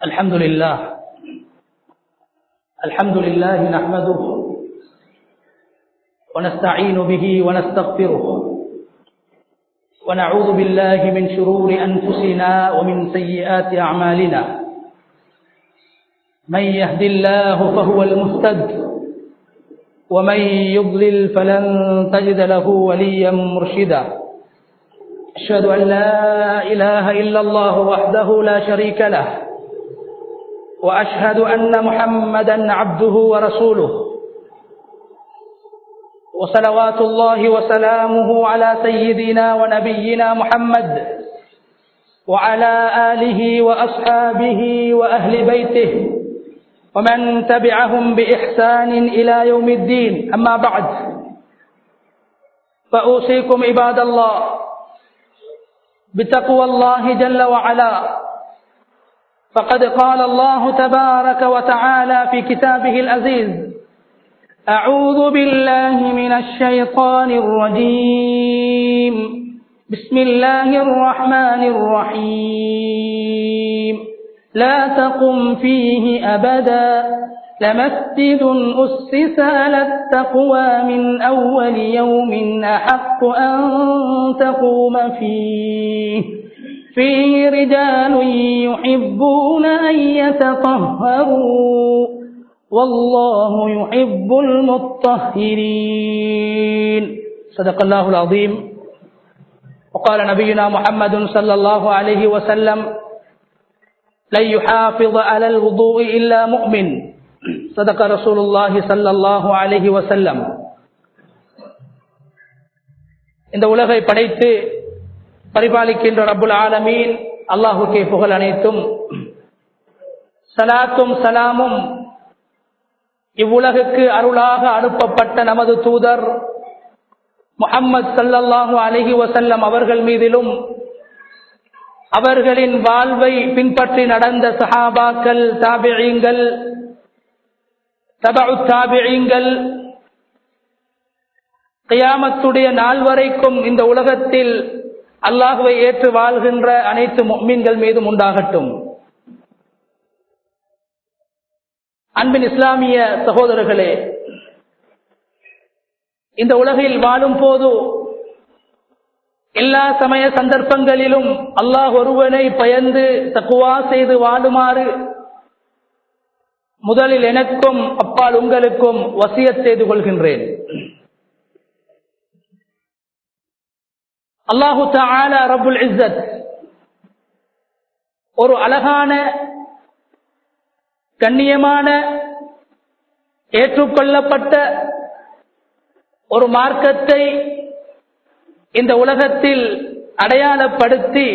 الحمد لله الحمد لله نحمده ونستعين به ونستغفره ونعوذ بالله من شرور أنفسنا ومن سيئات أعمالنا من يهد الله فهو المهتد ومن يضلل فلن تجد له وليا مرشدا أشهد أن لا إله إلا الله وحده لا شريك له وأشهد أن محمدا عبده ورسوله وصلوات الله وسلامه على سيدنا ونبينا محمد وعلى آله وأصحابه وأهل بيته ومن تبعهم بإحسان إلى يوم الدين أما بعد فأوصيكم عباد الله بتقوى الله جل وعلا فقد قال الله تبارك وتعالى في كتابه العزيز أعوذ بالله من الشيطان الرجيم بسم الله الرحمن الرحيم لا تقم فيه أبدا لمسجد أسس على التقوى من أول يوم أحق أن تقوم فيه فيه رجال يحبون أن يتطهروا والله يحب المطهرين صدق الله العظيم وقال نبينا محمد صلى الله عليه وسلم لن يحافظ على الوضوء إلا مؤمن صدق رسول الله صلى الله عليه وسلم இந்த உலகை படைத்து பரிபாலிக்கின்ற ரபுல் ஆலமீன் அல்லாஹுக்கே புகழ் அனைத்தும் சலாத்தும் சலாமும் இவ்வுலகுக்கு அருளாக அனுப்பப்பட்ட நமது தூதர் முகம்மது சல்லல்லாஹு அலஹி வசல்லம் அவர்கள் மீதிலும் அவர்களின் வாழ்வை பின்பற்றி நடந்த சஹாபாக்கள் தாபிழீங்கள் தபு தாபிழீங்கள் கியாமத்துடைய நாள் வரைக்கும் இந்த உலகத்தில் அல்லாஹுவை ஏற்று வாழ்கின்ற அனைத்து மீன்கள் மீதும் உண்டாகட்டும் அன்பின் இஸ்லாமிய சகோதரர்களே இந்த உலகில் வாழும் போது எல்லா சமய சந்தர்ப்பங்களிலும் அல்லாஹ் ஒருவனை பயந்து தக்குவா செய்து வாழுமாறு முதலில் எனக்கும் அப்பால் உங்களுக்கும் வசிய செய்து கொள்கின்றேன் அல்லாஹு தால ரபுல் இஸ்ஸத் ஒரு அழகான கண்ணியமான ஏற்றுக்கொள்ளப்பட்ட ஒரு மார்க்கத்தை இந்த உலகத்தில் அடையாளப்படுத்தி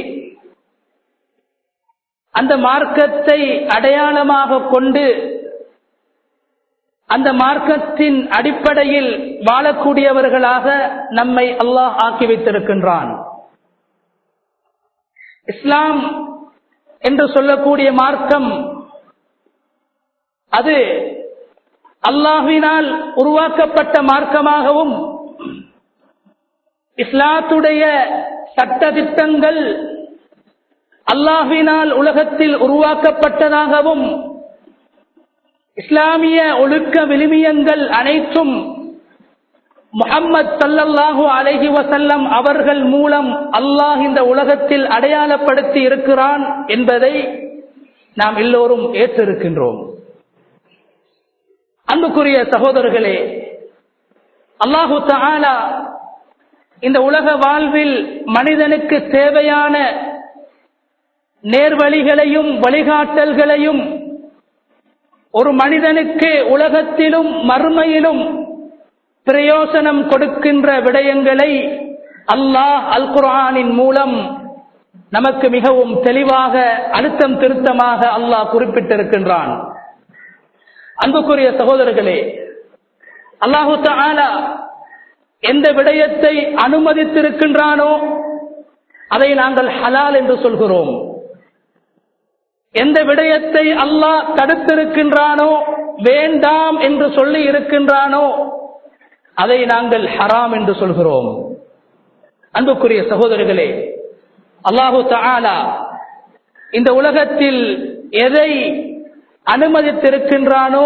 அந்த மார்க்கத்தை அடையாளமாக கொண்டு அந்த மார்க்கத்தின் அடிப்படையில் வாழக்கூடியவர்களாக நம்மை அல்லாஹ் ஆக்கி வைத்திருக்கின்றான் இஸ்லாம் என்று சொல்லக்கூடிய மார்க்கம் அது அல்லாஹினால் உருவாக்கப்பட்ட மார்க்கமாகவும் இஸ்லாத்துடைய சட்ட திட்டங்கள் அல்லாஹினால் உலகத்தில் உருவாக்கப்பட்டதாகவும் இஸ்லாமிய ஒழுக்க விழுமியங்கள் அனைத்தும் முகம்மது சல்லல்லாஹு அலஹி வசல்லம் அவர்கள் மூலம் அல்லாஹ் இந்த உலகத்தில் அடையாளப்படுத்தி இருக்கிறான் என்பதை நாம் எல்லோரும் ஏற்றிருக்கின்றோம் அன்புக்குரிய சகோதரர்களே அல்லாஹு தாலா இந்த உலக வாழ்வில் மனிதனுக்கு தேவையான நேர்வழிகளையும் வழிகாட்டல்களையும் ஒரு மனிதனுக்கு உலகத்திலும் மறுமையிலும் பிரயோசனம் கொடுக்கின்ற விடயங்களை அல்லாஹ் அல் குர்ஆனின் மூலம் நமக்கு மிகவும் தெளிவாக அழுத்தம் திருத்தமாக அல்லாஹ் குறிப்பிட்டிருக்கின்றான் அன்புக்குரிய சகோதரர்களே அல்லாஹு தாலா எந்த விடயத்தை அனுமதித்திருக்கின்றானோ அதை நாங்கள் ஹலால் என்று சொல்கிறோம் எந்த விடயத்தை அல்லாஹ் தடுத்திருக்கின்றானோ வேண்டாம் என்று சொல்லி இருக்கின்றானோ அதை நாங்கள் ஹராம் என்று சொல்கிறோம் அன்புக்குரிய சகோதரர்களே அல்லாஹு தஆலா இந்த உலகத்தில் எதை அனுமதித்திருக்கின்றானோ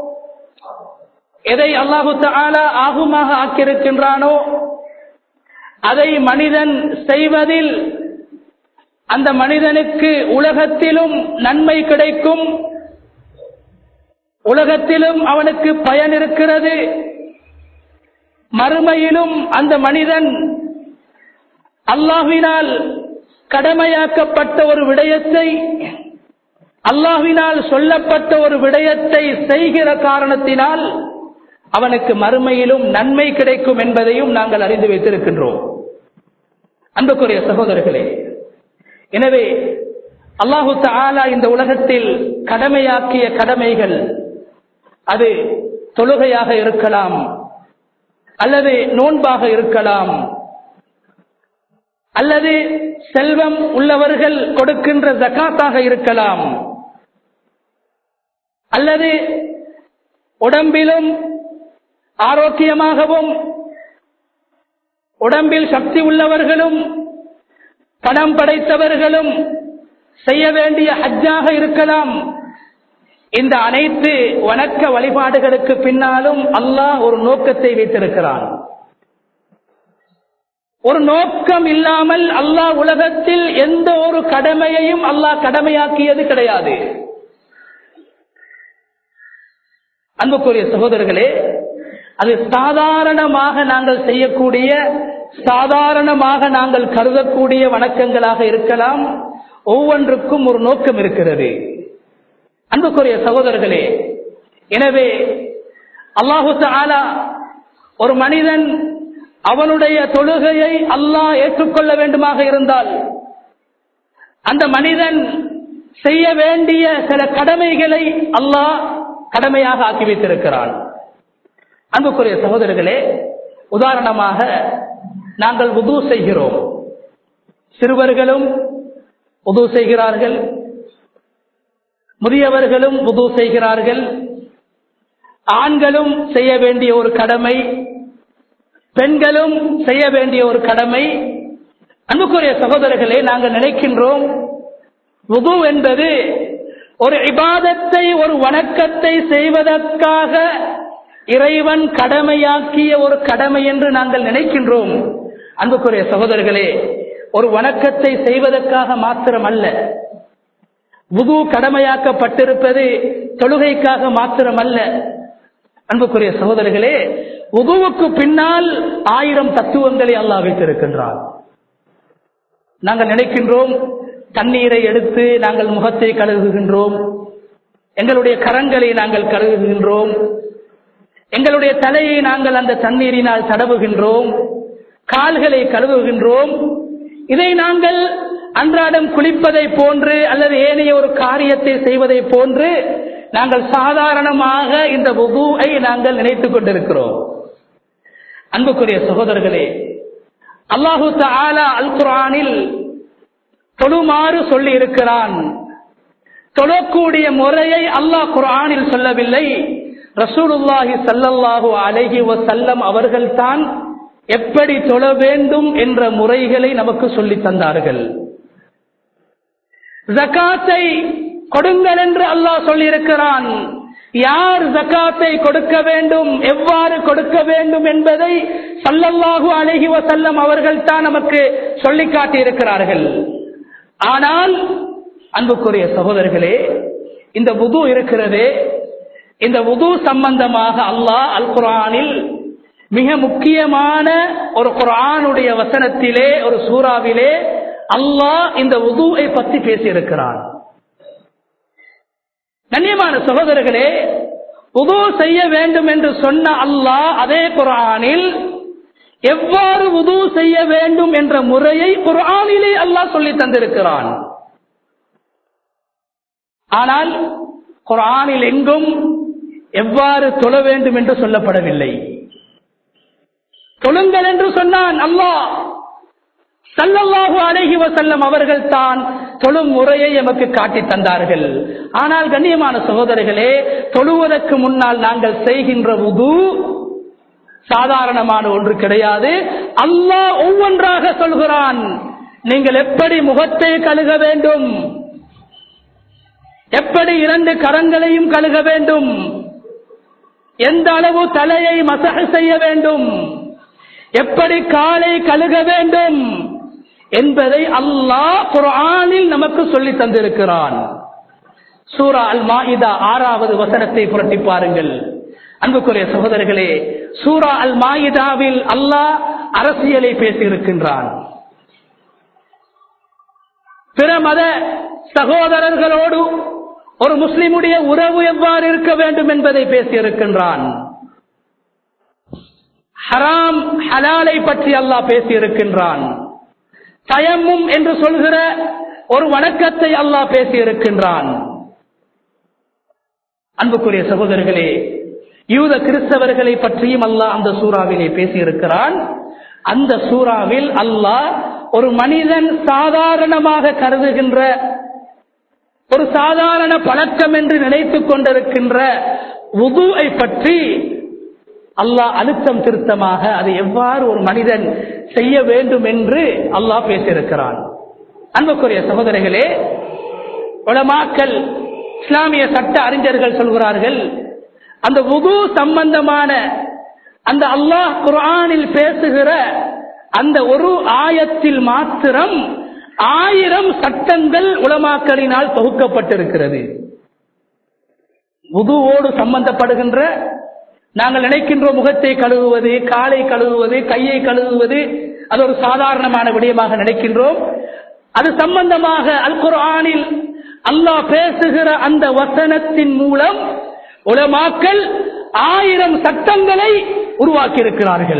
எதை அல்லாஹு தாலா ஆகுமாக ஆக்கியிருக்கின்றானோ அதை மனிதன் செய்வதில் அந்த மனிதனுக்கு உலகத்திலும் நன்மை கிடைக்கும் உலகத்திலும் அவனுக்கு பயன் இருக்கிறது மறுமையிலும் அந்த மனிதன் அல்லாஹினால் கடமையாக்கப்பட்ட ஒரு விடயத்தை அல்லாஹினால் சொல்லப்பட்ட ஒரு விடயத்தை செய்கிற காரணத்தினால் அவனுக்கு மறுமையிலும் நன்மை கிடைக்கும் என்பதையும் நாங்கள் அறிந்து வைத்திருக்கின்றோம் அன்புக்குரிய சகோதரர்களே எனவே அல்லாஹு தாலா இந்த உலகத்தில் கடமையாக்கிய கடமைகள் அது தொழுகையாக இருக்கலாம் அல்லது நோன்பாக இருக்கலாம் அல்லது செல்வம் உள்ளவர்கள் கொடுக்கின்ற ஜக்காத்தாக இருக்கலாம் அல்லது உடம்பிலும் ஆரோக்கியமாகவும் உடம்பில் சக்தி உள்ளவர்களும் பணம் படைத்தவர்களும் செய்ய வேண்டிய ஹஜ்ஜாக இருக்கலாம் இந்த அனைத்து வணக்க வழிபாடுகளுக்கு பின்னாலும் அல்லாஹ் ஒரு நோக்கத்தை வைத்திருக்கிறான் ஒரு நோக்கம் இல்லாமல் அல்லாஹ் உலகத்தில் எந்த ஒரு கடமையையும் அல்லாஹ் கடமையாக்கியது கிடையாது அன்புக்குரிய சகோதரர்களே அது சாதாரணமாக நாங்கள் செய்யக்கூடிய சாதாரணமாக நாங்கள் கருதக்கூடிய வணக்கங்களாக இருக்கலாம் ஒவ்வொன்றுக்கும் ஒரு நோக்கம் இருக்கிறது அன்புக்குரிய சகோதரர்களே எனவே அல்லாஹு தாலா ஒரு மனிதன் அவனுடைய தொழுகையை அல்லாஹ் ஏற்றுக்கொள்ள வேண்டுமாக இருந்தால் அந்த மனிதன் செய்ய வேண்டிய சில கடமைகளை அல்லாஹ் கடமையாக ஆக்கி வைத்திருக்கிறான் அன்புக்குரிய சகோதரர்களே உதாரணமாக நாங்கள் உது செய்கிறோம் சிறுவர்களும் உது செய்கிறார்கள் முதியவர்களும் உது செய்கிறார்கள் ஆண்களும் செய்ய வேண்டிய ஒரு கடமை பெண்களும் செய்ய வேண்டிய ஒரு கடமை அன்புக்குரிய சகோதரர்களே நாங்கள் நினைக்கின்றோம் உது என்பது ஒரு இபாதத்தை ஒரு வணக்கத்தை செய்வதற்காக இறைவன் கடமையாக்கிய ஒரு கடமை என்று நாங்கள் நினைக்கின்றோம் அன்புக்குரிய சகோதரர்களே ஒரு வணக்கத்தை செய்வதற்காக மாத்திரம் அல்ல உது கடமையாக்கப்பட்டிருப்பது தொழுகைக்காக மாத்திரம் அல்ல அன்புக்குரிய சகோதரர்களே உதுவுக்கு பின்னால் ஆயிரம் தத்துவங்களை அல்லாஹ் வைத்திருக்கின்றார் நாங்கள் நினைக்கின்றோம் தண்ணீரை எடுத்து நாங்கள் முகத்தை கழுகுகின்றோம் எங்களுடைய கரங்களை நாங்கள் கழுகுகின்றோம் எங்களுடைய தலையை நாங்கள் அந்த தண்ணீரினால் தடவுகின்றோம் கால்களை கழுவுகின்றோம் இதை நாங்கள் அன்றாடம் குளிப்பதை போன்று அல்லது ஏனைய ஒரு காரியத்தை செய்வதை போன்று நாங்கள் சாதாரணமாக இந்த உதுவை நாங்கள் நினைத்துக் கொண்டிருக்கிறோம் அன்புக்குரிய சகோதரர்களே அல்லாஹு தாலா அல் குரானில் தொழுமாறு சொல்லி இருக்கிறான் தொழக்கூடிய முறையை அல்லாஹ் குரானில் சொல்லவில்லை ரசூலுல்லாஹி சல்லல்லாஹு அலைஹி வசல்லம் அவர்கள்தான் எப்படி தொழ வேண்டும் என்ற முறைகளை நமக்கு சொல்லி தந்தார்கள் ஜக்காத்தை கொடுங்கள் என்று அல்லாஹ் சொல்லியிருக்கிறான் யார் ஜக்காத்தை கொடுக்க வேண்டும் எவ்வாறு கொடுக்க வேண்டும் என்பதை சல்லல்லாஹு அழகி வசல்லம் அவர்கள் தான் நமக்கு சொல்லி காட்டி இருக்கிறார்கள் ஆனால் அன்புக்குரிய சகோதரர்களே இந்த உது இருக்கிறதே இந்த உது சம்பந்தமாக அல்லாஹ் அல் குரானில் மிக முக்கியமான ஒரு குரானுடைய வசனத்திலே ஒரு சூறாவிலே அல்லாஹ் இந்த உதுவை பற்றி பேசியிருக்கிறான் கண்ணியமான சகோதரர்களே உது செய்ய வேண்டும் என்று சொன்ன அல்லாஹ் அதே குரானில் எவ்வாறு உது செய்ய வேண்டும் என்ற முறையை குரானிலே அல்லாஹ் சொல்லி தந்திருக்கிறான் ஆனால் குரானில் எங்கும் எவ்வாறு தொழ வேண்டும் என்று சொல்லப்படவில்லை தொழுங்கள் என்று சொன்னான் அல்லாஹ் சல்லல்லாஹு அலைஹி வசல்லம் அவர்கள் தான் தொழும் முறையை எமக்கு காட்டி தந்தார்கள் ஆனால் கண்ணியமான சகோதரர்களே தொழுவதற்கு முன்னால் நாங்கள் செய்கின்ற உது சாதாரணமான ஒன்று கிடையாது அல்லாஹ் ஒவ்வொன்றாக சொல்கிறான் நீங்கள் எப்படி முகத்தை கழுக வேண்டும் எப்படி இரண்டு கரங்களையும் கழுக வேண்டும் எந்த அளவு தலையை மசக செய்ய வேண்டும் எப்படி காலை கழுக வேண்டும் என்பதை அல்லாஹ் குர்ஆனில் நமக்கு சொல்லி தந்திருக்கிறான் சூரா அல் மாயிதா ஆறாவது வசனத்தை புரட்டி பாருங்கள் அன்புக்குரிய சகோதரர்களே சூரா அல் மாயிதாவில் அல்லாஹ் அரசியலை பேசியிருக்கின்றான் பிற மத சகோதரர்களோடு ஒரு முஸ்லிமுடைய உறவு எவ்வாறு இருக்க வேண்டும் என்பதை பேசியிருக்கின்றான் ஹராம் ஹலாலை பற்றி அல்லாஹ் பேசியிருக்கின்றான் தயமும் என்று சொல்கிற ஒரு வணக்கத்தை அல்லாஹ் பேசியிருக்கின்றான் அன்புக்குரிய சகோதரர்களே யூத கிறிஸ்தவர்களை பற்றியும் அல்லாஹ் அந்த சூறாவிலே பேசியிருக்கிறான் அந்த சூறாவில் அல்லாஹ் ஒரு மனிதன் சாதாரணமாக கருதுகின்ற ஒரு சாதாரண பழக்கம் என்று நினைத்துக் கொண்டிருக்கின்ற உதுவை பற்றி அல்லாஹ் அழுத்தம் திருத்தமாக அதை எவ்வாறு ஒரு மனிதன் செய்ய வேண்டும் என்று அல்லாஹ் பேசியிருக்கிறான் அன்புக்குரிய சகோதரிகளே உலமாக்கல் இஸ்லாமிய சட்ட அறிஞர்கள் சொல்கிறார்கள் அந்த உது சம்பந்தமான அந்த அல்லாஹ் குர்ஆனில் பேசுகிற அந்த ஒரு ஆயத்தில் மாத்திரம் ஆயிரம் சட்டங்கள் உலமாக்களினால் தொகுக்கப்பட்டிருக்கிறது உதுவோடு சம்பந்தப்படுகின்ற நாங்கள் நினைக்கின்ற முகத்தை கழுவுவது காலை கழுவுவது கையை கழுவுவது அது ஒரு சாதாரணமான விடயமாக நினைக்கின்றோம் அது சம்பந்தமாக அல் குர்ஆனில் அல்லாஹ் பேசுகிற அந்த வசனத்தின் மூலம் உலமாக்கல் ஆயிரம் சட்டங்களை உருவாக்கி இருக்கிறார்கள்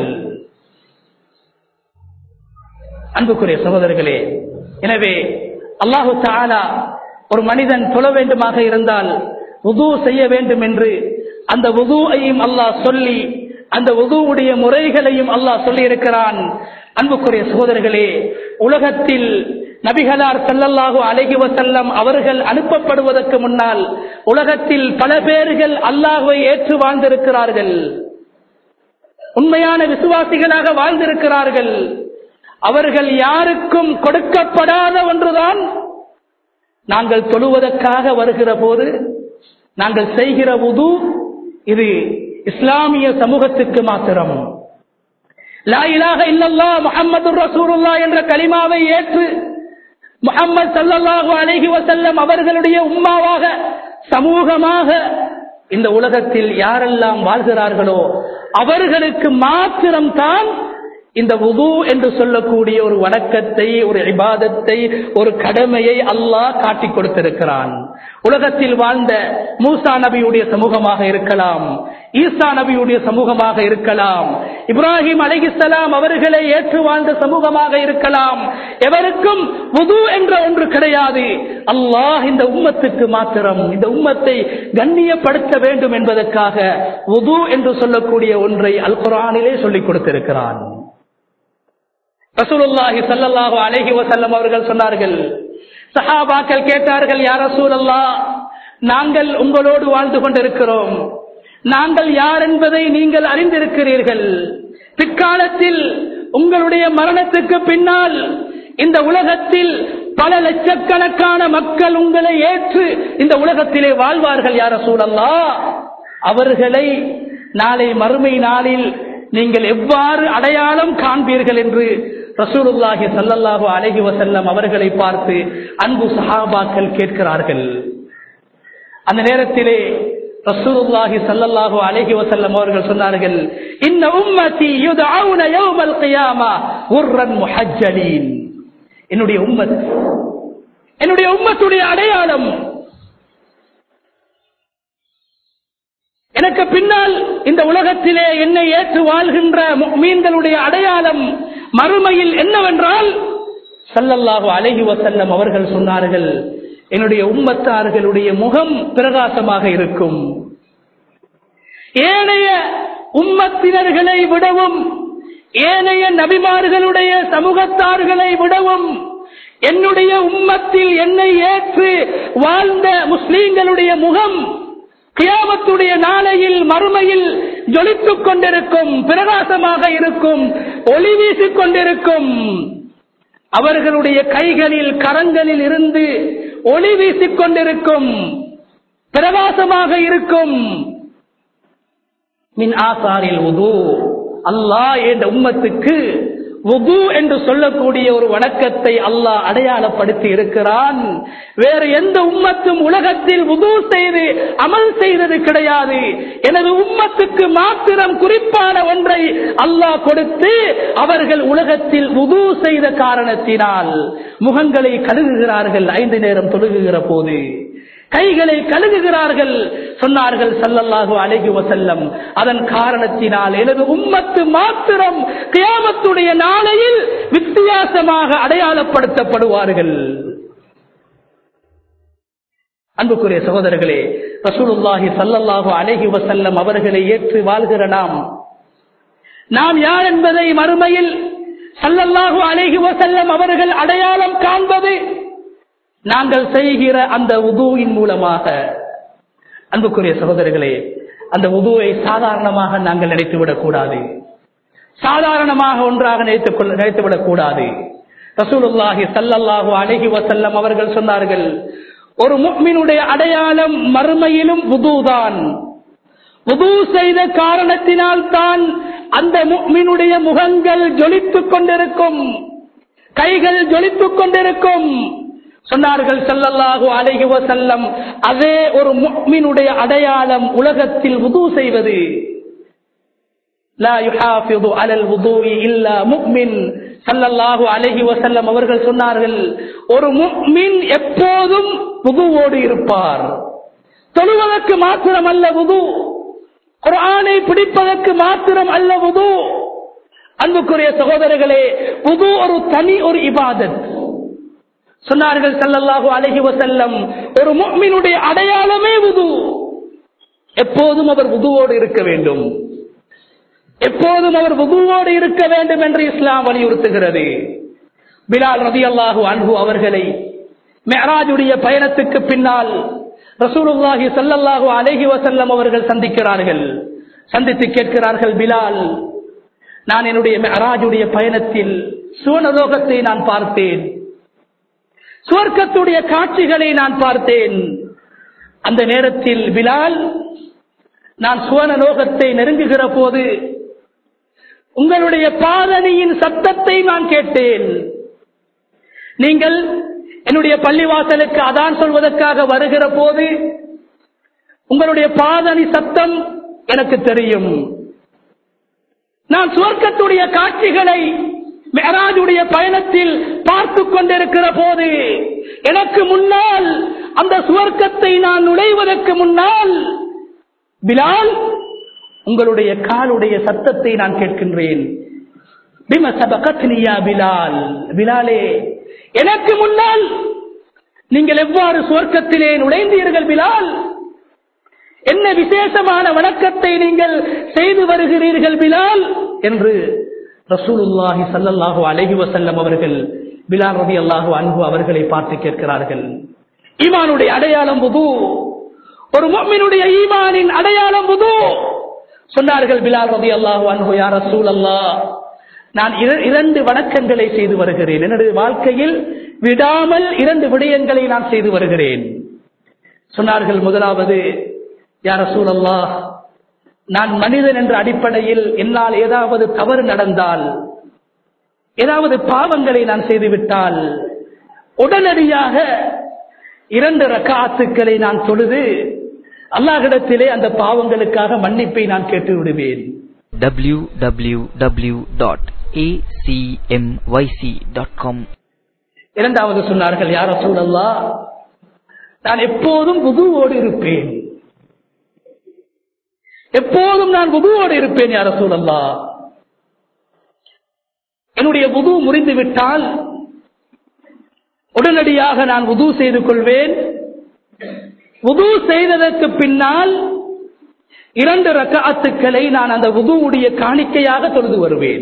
அன்புக்குரிய சகோதரர்களே எனவே அல்லாஹு தாலா ஒரு மனிதன் தொழ வேண்டுமாக இருந்தால் உது செய்ய வேண்டும் என்று அந்த உதுவையும் அல்லாஹ் சொல்லி அந்த உதுவுடைய முறைகளையும் அல்லாஹ் சொல்லி இருக்கிறான் அன்புக்குரிய சகோதரர்களே உலகத்தில் நபிகளார் சல்லல்லாஹு அலைஹி வசல்லம் அவர்கள் அனுப்பப்படுவதற்கு முன்னால் உலகத்தில் பல பேர்கள் அல்லாஹுவை ஏற்று வாழ்ந்திருக்கிறார்கள் உண்மையான விசுவாசிகளாக வாழ்ந்திருக்கிறார்கள் அவர்கள் யாருக்கும் கொடுக்கப்படாத ஒன்றுதான் நாங்கள் தொழுவதற்காக வருகிற போது நாங்கள் செய்கிற உது இது இஸ்லாமிய சமூகத்துக்கு மாத்திரம் லா இலாஹ இல்லல்லா முஹம்மது ரசூலுல்லா என்ற கலிமாவை ஏற்று முகம்மது சல்லல்லாஹு அலைஹி வசல்லம் அவர்களுடைய உம்மாவாக சமூகமாக இந்த உலகத்தில் யாரெல்லாம் வாழ்கிறார்களோ அவர்களுக்கு மாத்திரம்தான் இந்த உது என்று சொல்லக்கூடிய ஒரு வணக்கத்தை ஒரு இபாதத்தை ஒரு கடமையை அல்லாஹ் காட்டிக் கொடுத்திருக்கிறான் உலகத்தில் வாழ்ந்த மூசா நபியுடைய சமூகமாக இருக்கலாம் ஈசா நபியுடைய சமூகமாக இருக்கலாம் இப்ராஹிம் அலிகிஸ்லாம் அவர்களை ஏற்று வாழ்ந்த சமூகமாக இருக்கலாம் எவருக்கும் உது என்ற ஒன்று கிடையாது அல்லாஹ் இந்த உம்மத்துக்கு மாத்திரம் இந்த உம்மத்தை கண்ணியப்படுத்த வேண்டும் என்பதற்காக உது என்று சொல்லக்கூடிய ஒன்றை அல் குரானிலே சொல்லிக் கொடுத்திருக்கிறான் ரசூலுல்லாஹி சல்லல்லாஹு அலைஹி வஸல்லம் அவர்கள் சொன்னார்கள் சஹாபாக்கள் கேட்டார்கள் யார் ரசூலல்லா நாங்கள் உங்களோடு வாழ்ந்து கொண்டிருக்கிறோம் நாங்கள் யார் என்பதை நீங்கள் அறிந்திருக்கிறீர்கள் பிற்காலத்தில் உங்களுடைய மரணத்துக்கு பின்னால் இந்த உலகத்தில் பல லட்சக்கணக்கான மக்கள் உங்களை ஏற்று இந்த உலகத்திலே வாழ்வார்கள் யார சூழல்லா அவர்களை நாளை மறுமை நாளில் நீங்கள் எவ்வாறு அடையாளம் காண்பீர்கள் என்று ரசூலுல்லாஹி சல்லல்லாஹு அலைஹி வசல்லம் அவர்களை பார்த்து அன்பு சஹாபாக்கள் கேட்கிறார்கள் அந்த நேரத்திலே ரசூலுல்லாஹி சல்லல்லாஹு அலைஹி வசல்லம் அவர்கள் சொன்னார்கள் இன்ன உம்மதி யுதவுன யௌமல் கியாமா உர்ரன் முஹஜ்ஜலீன் என்னுடைய உம்மத் என்னுடைய உம்மத்துடைய அடையாளம் எனக்கு பின்னால் இந்த உலகத்திலே என்னை ஏற்று வாழ்கின்ற மீன்களுடைய அடையாளம் மறுமையில் என்னவென்றால் சல்லல்லாஹு அலைஹி வசல்லம் அவர்கள் சொன்னார்கள் என்னுடைய உம்மத்தார்களுடைய முகம் பிரகாசமாக இருக்கும் ஏனைய உம்மத்தினர்களை விடவும் ஏனைய நபிமார்களுடைய சமூகத்தார்களை விடவும் என்னுடைய உம்மத்தில் என்னை ஏற்று வாழ்ந்த முஸ்லீம்களுடைய முகம் கியாமத்துடைய நாளையில் மறுமையில் ஜொலித்துக் கொண்டிருக்கும் பிரகாசமாக இருக்கும் ஒளி வீசிக் கொண்டிருக்கும் அவர்களுடைய கைகளில் கரங்களில் இருந்து ஒளி வீசிக் கொண்டிருக்கும் பிரகாசமாக இருக்கும் மின் ஆசாரில் உது அல்லாஹ் என்ற உம்மத்துக்கு உது என்று சொல்லக்கூடிய ஒரு வணக்கத்தை அல்லாஹ் அடையாளப்படுத்தி இருக்கிறான் வேறு எந்த உம்மத்தும் உலகத்தில் உது செய்து அமல் செய்தது கிடையாது எனது உம்மத்துக்கு மாத்திரம் குறிப்பான ஒன்றை அல்லாஹ் கொடுத்து அவர்கள் உலகத்தில் உது செய்த காரணத்தினால் முகங்களை கழுகுகிறார்கள் ஐந்து நேரம் தொழுகுகிற போது கைகளை கழுகுகிறார்கள் சொன்னார்கள் சல்லல்லாஹு அலைஹி வசல்லம் அதன் காரணத்தினால் எனது உம்மத்து மாத்திரம் கியாமத்துடைய நாளையில் வித்தியாசமாக அடையாளப்படுத்தப்படுவார்கள் அன்புக்குரிய சகோதரர்களே ரசூலுல்லாஹி சல்லல்லாஹு அலைஹி வசல்லம் அவர்களை ஏற்று வாழ்கிற நாம் நாம் யார் என்பதை மறுமையில் சல்லல்லாஹு அலைஹி வசல்லம் அவர்கள் அடையாளம் காண்பது நாங்கள் செய்கிற அந்த உதுவின் மூலமாக அன்புக்குரிய சகோதரர்களே அந்த உதுவை சாதாரணமாக நாங்கள் நினைத்துவிடக் கூடாது சாதாரணமாக ஒன்றாக நினைத்துக் கொள்ள நினைத்துவிடக் கூடாது ரசூலுல்லாஹி சல்லல்லாஹு அலைஹி வசல்லம் அவர்கள் சொன்னார்கள் ஒரு முக்மினுடைய அடையாளம் மறுமையிலும் உதுதான் உது செய்த காரணத்தினால் தான் அந்த முக்மினுடைய முகங்கள் ஜொலித்துக் கொண்டிருக்கும் கைகள் ஜொலித்துக் கொண்டிருக்கும் சொன்னார்கள் சல்லல்லாஹு அலைஹி வசல்லம் அதே ஒரு முக்மினுடைய அடையாளம் உலகத்தில் உது செய்வது லா யுஹாஃபிது அலல் வுதுஇ இல்லா முஃமின் ஸல்லல்லாஹு அலைஹி வஸல்லம் அவர்கள் சொன்னார்கள் ஒரு முஃமின் எப்போதும் வுதுவோடு இருப்பார் தொழுவதற்கு மாத்திரம் அல்ல வுது குர்ஆனை பிடிப்பதற்கு மாத்திரம் அல்ல வுது அன்புக்குரிய சகோதரர்களே வுது ஒரு தனி ஒரு இபாதத் சொன்னார்கள் ஸல்லல்லாஹு அலைஹி வஸல்லம் ஒரு முஃமினுடைய அடையாளமே வுது எப்போதும் அவர் வுதுவோடு இருக்க வேண்டும் எப்போதும் அவர் வுதுவோடு இருக்க வேண்டும் என்று இஸ்லாம் வலியுறுத்துகிறது பிலால் ரதி அல்லாஹு அன்பு அவர்களை மெஹராஜுடைய பயணத்துக்கு பின்னால் ரசூலுல்லாஹி சல்லல்லாஹு அலைஹி வசல்லம் அவர்கள் சந்திக்கிறார்கள் சந்தித்து கேட்கிறார்கள் பிலால் நான் என்னுடைய மெஹராஜுடைய பயணத்தில் சுவனலோகத்தை நான் பார்த்தேன் சுவர்க்கத்துடைய காட்சிகளை நான் பார்த்தேன் அந்த நேரத்தில் பிலால் நான் சுவனலோகத்தை நெருங்குகிற போது உங்களுடைய பாதணியின் சத்தத்தை நான் கேட்டேன் நீங்கள் என்னுடைய பள்ளிவாசலுக்கு அதான் சொல்வதற்காக வருகிற போது உங்களுடைய பாதணி சத்தம் எனக்கு தெரியும் நான் சுவர்க்கத்துடைய காட்சிகளை மெஹராஜுடைய பயணத்தில் பார்த்து கொண்டிருக்கிற போது எனக்கு முன்னால் அந்த சுவர்க்கத்தை நான் நுழைவதற்கு முன்னால் பிலால் உங்களுடைய காலுடைய சத்தத்தை நான் கேட்கின்றேன் பிம சபகத்னியா பிலால் பிலாலே எனக்கு முன்னால் நீங்கள் எவ்வாறு சுவர்க்கத்திலே நுழைந்தீர்கள் பிலால் என்ன விசேஷமான வணக்கத்தை நீங்கள் செய்து வருகிறீர்கள் பிலால் என்று ரசூலுல்லாஹி சல்லல்லாஹு அலைஹி வசல்லம் அவர்கள் பிலால் ரதி அல்லாஹு அன்பு அவர்களை பார்த்து கேட்கிறார்கள் ஈமானுடைய அடையாளம் புது ஒரு முஃமினுடைய ஈமானின் அடையாளம் புது சொன்னார்கள் பிலால் ரதி அல்லாஹு அன்பு யார் ரசூல் அல்லாஹ் நான் இர- இரண்டு வணக்கங்களை செய்து வருகிறேன் என்னுடைய வாழ்க்கையில் விடாமல் இரண்டு விடயங்களை நான் செய்து வருகிறேன் சொன்னார்கள் முதலாவது யார் ரசூல் அல்லாஹ் நான் மனிதன் என்ற அடிப்படையில் என்னால் ஏதாவது தவறு நடந்தால் ஏதாவது பாவங்களை நான் செய்துவிட்டால் உடனடியாக இரண்டு ரக்காத்துக்களை நான் தொழுது அல்லாஹிடத்திலே அந்த பாவங்களுக்காக மன்னிப்பை நான் கேட்டு விடுவேன் www.acmyc.com இரண்டாவது சொன்னார்கள் யார் சூழல்லா நான் எப்போதும் புதுவோடு இருப்பேன் எப்போதும் நான் புதுவோடு இருப்பேன் யார சூழல்லா என்னுடைய புது முறிந்து விட்டால் உடனடியாக நான் உது செய்து கொள்வேன் உது செய்ததற்கு பின்னால் இரண்டு ரக்காத்துக்களை நான் அந்த உதுவுடைய காணிக்கையாக தொழுது வருவேன்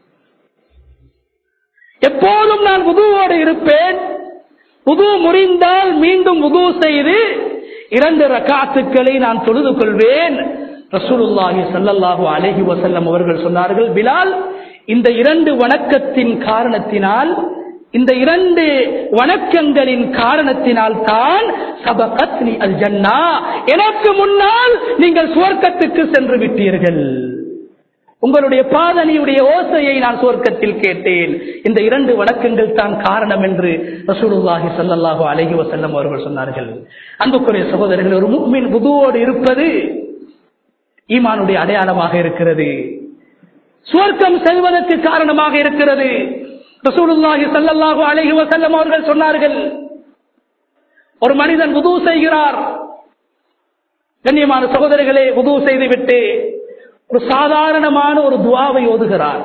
எப்போதும் நான் உதுவோடு இருப்பேன் உது முறிந்தால் மீண்டும் உது செய்து இரண்டு ரக்காத்துக்களை நான் தொழுது கொள்வேன் ரசூலுல்லாஹி ஸல்லல்லாஹு அலைஹி வஸல்லம் அவர்கள் சொன்னார்கள் பிலால் இந்த இரண்டு வணக்கத்தின் காரணத்தினால் இந்த இரண்டு வணக்கங்களின் காரணத்தினால் தான் சபகத்னி அல் ஜன்னா எனக்கு முன்னால் நீங்கள் சுவர்க்கத்துக்கு சென்று விட்டீர்கள் உங்களுடைய பாதனியுடைய ஓசையை நான் சுவர்க்கத்தில் கேட்டேன் இந்த இரண்டு வணக்கங்கள் தான் காரணம் என்று ரசூலுல்லாஹி ஸல்லல்லாஹு அலைஹி வஸல்லம் அவர்கள் சொன்னார்கள் அன்புக்குரிய சகோதரர்கள் ஒரு முக்மின் புதுவோடு இருப்பது ஈமானுடைய அடையாளமாக இருக்கிறது சுவர்க்கம் செல்வதற்கு காரணமாக இருக்கிறது ரசூலுல்லாஹி ஸல்லல்லாஹு அலைஹி வஸல்லம் அவர்கள் சொன்னார்கள் ஒரு மனிதன் உது செய்கிறார் கண்ணியமான சகோதரர்களே உது செய்துவிட்டு ஒரு சாதாரணமான ஒரு துவாவை ஓதுகிறார்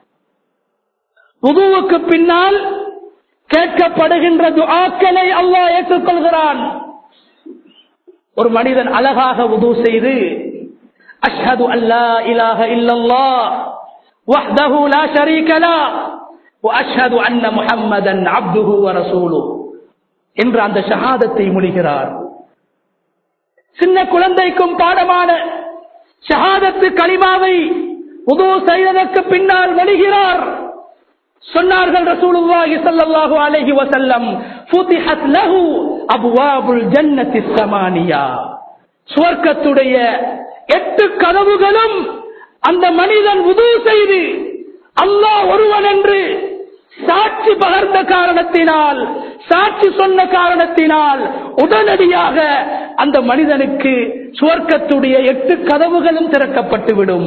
உதுவுக்கு பின்னால் கேட்கப்படுகின்ற துஆக்களை அல்லாஹ் ஏற்றுக்கொள்கிறான் ஒரு மனிதன் அழகாக உது செய்து அஷ்ஹது அல்லா இலாஹ இல்லல்லாஹ் வஹ்தஹு லா ஷரீக லா வஅஷ்ஹது அன்ன முஹம்மதன் அப்துஹு வ ரசூலுஹு என்ற அந்த ஷஹாதத்தை மொழிகிறார் சின்ன குழந்தைக்கும் பாடமான ஷஹாதத்து கலிமாவை உது செய்ததற்கு பின்னால் மொழிகிறார் சொன்னார்கள் ரசூலுல்லாஹி ஸல்லல்லாஹு அலைஹி வஸல்லம் ஃபுதிஹத் லஹு அப்வாபுல் ஜன்னத்தி ஸமானியா சுவர்க்கத்துடைய எட்டு கதவுகளும் அந்த மனிதன் உது செய்து அல்லாஹ் ஒருவன் என்று சாட்சி பகர்ந்த காரணத்தினால் சாட்சி சொன்ன காரணத்தினால் உடனடியாக அந்த மனிதனுக்கு சுவர்க்கத்துடைய எட்டு கதவுகளும் திறக்கப்பட்டுவிடும்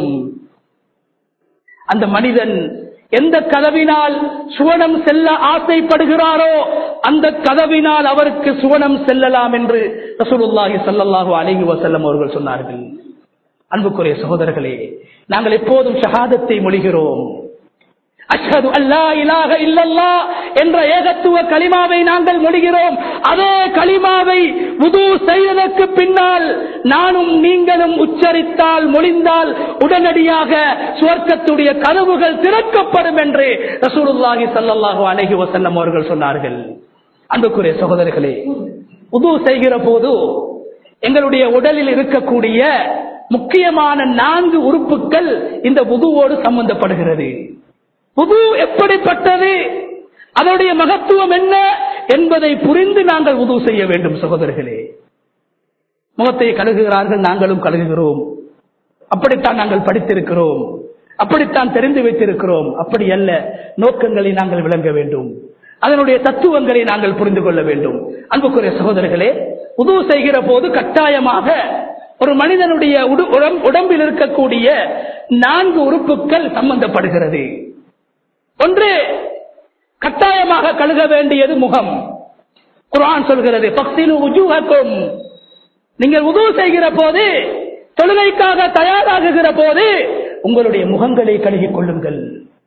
அந்த மனிதன் எந்த கதவினால் சுவனம் செல்ல ஆசைப்படுகிறாரோ அந்த கதவினால் அவருக்கு சுவனம் செல்லலாம் என்று ரசூலுல்லாஹி ஸல்லல்லாஹு அலைஹி வஸல்லம் அவர்கள் சொன்னார்கள் அன்புக்குரிய சகோதரர்களே நாங்கள் எப்போதும் ஷஹாதத்தை மொழிகிறோம் அஷ்ஹது அல்லா இலாஹ இல்லல்லா என்ற ஏகத்துவ கலிமாவை நாங்கள் மொழிகிறோம் அதே கலிமாவை உது செய்ததற்கு பின்னால் நானும் நீங்களும் உச்சரித்தால் மொழிந்தால் உடனடியாக சுவர்க்கத்துடைய கதவுகள் திறக்கப்படும் என்று ரசூலுல்லாஹி ஸல்லல்லாஹு அலைஹி வஸல்லம் அவர்கள் சொன்னார்கள் அன்புக்குரிய சகோதரர்களே உது செய்கிற போது எங்களுடைய உடலில் இருக்கக்கூடிய முக்கியமான நான்கு உறுப்புகள் இந்த உதுவோடு சம்பந்தப்படுகிறது புது எப்படிப்பட்டது அதனுடைய மகத்துவம் என்ன என்பதை புரிந்து நாங்கள் உதவு செய்ய வேண்டும் சகோதரர்களே முகத்தை கழுகுகிறார்கள் நாங்களும் கழுகுகிறோம் அப்படித்தான் நாங்கள் படித்திருக்கிறோம் அப்படித்தான் தெரிந்து வைத்திருக்கிறோம் அப்படி அல்ல நோக்கங்களை நாங்கள் விளங்க வேண்டும் அதனுடைய தத்துவங்களை நாங்கள் புரிந்து கொள்ள வேண்டும் அன்புக்குரிய சகோதரர்களே உதவு செய்கிற போது கட்டாயமாக ஒரு மனிதனுடைய உடம்பில் இருக்கக்கூடிய நான்கு உறுப்புகள் சம்பந்தப்படுகிறது ஒன்று கட்டாயமாக கழுக வேண்டியது முகம் குரான் சொல்கிறது பக்தினு உஜூகக்கும் நீங்கள் உதவு செய்கிற போது தொழுகைக்காக தயாராகுகிற போது உங்களுடைய முகங்களை கழுகிக் கொள்ளுங்கள்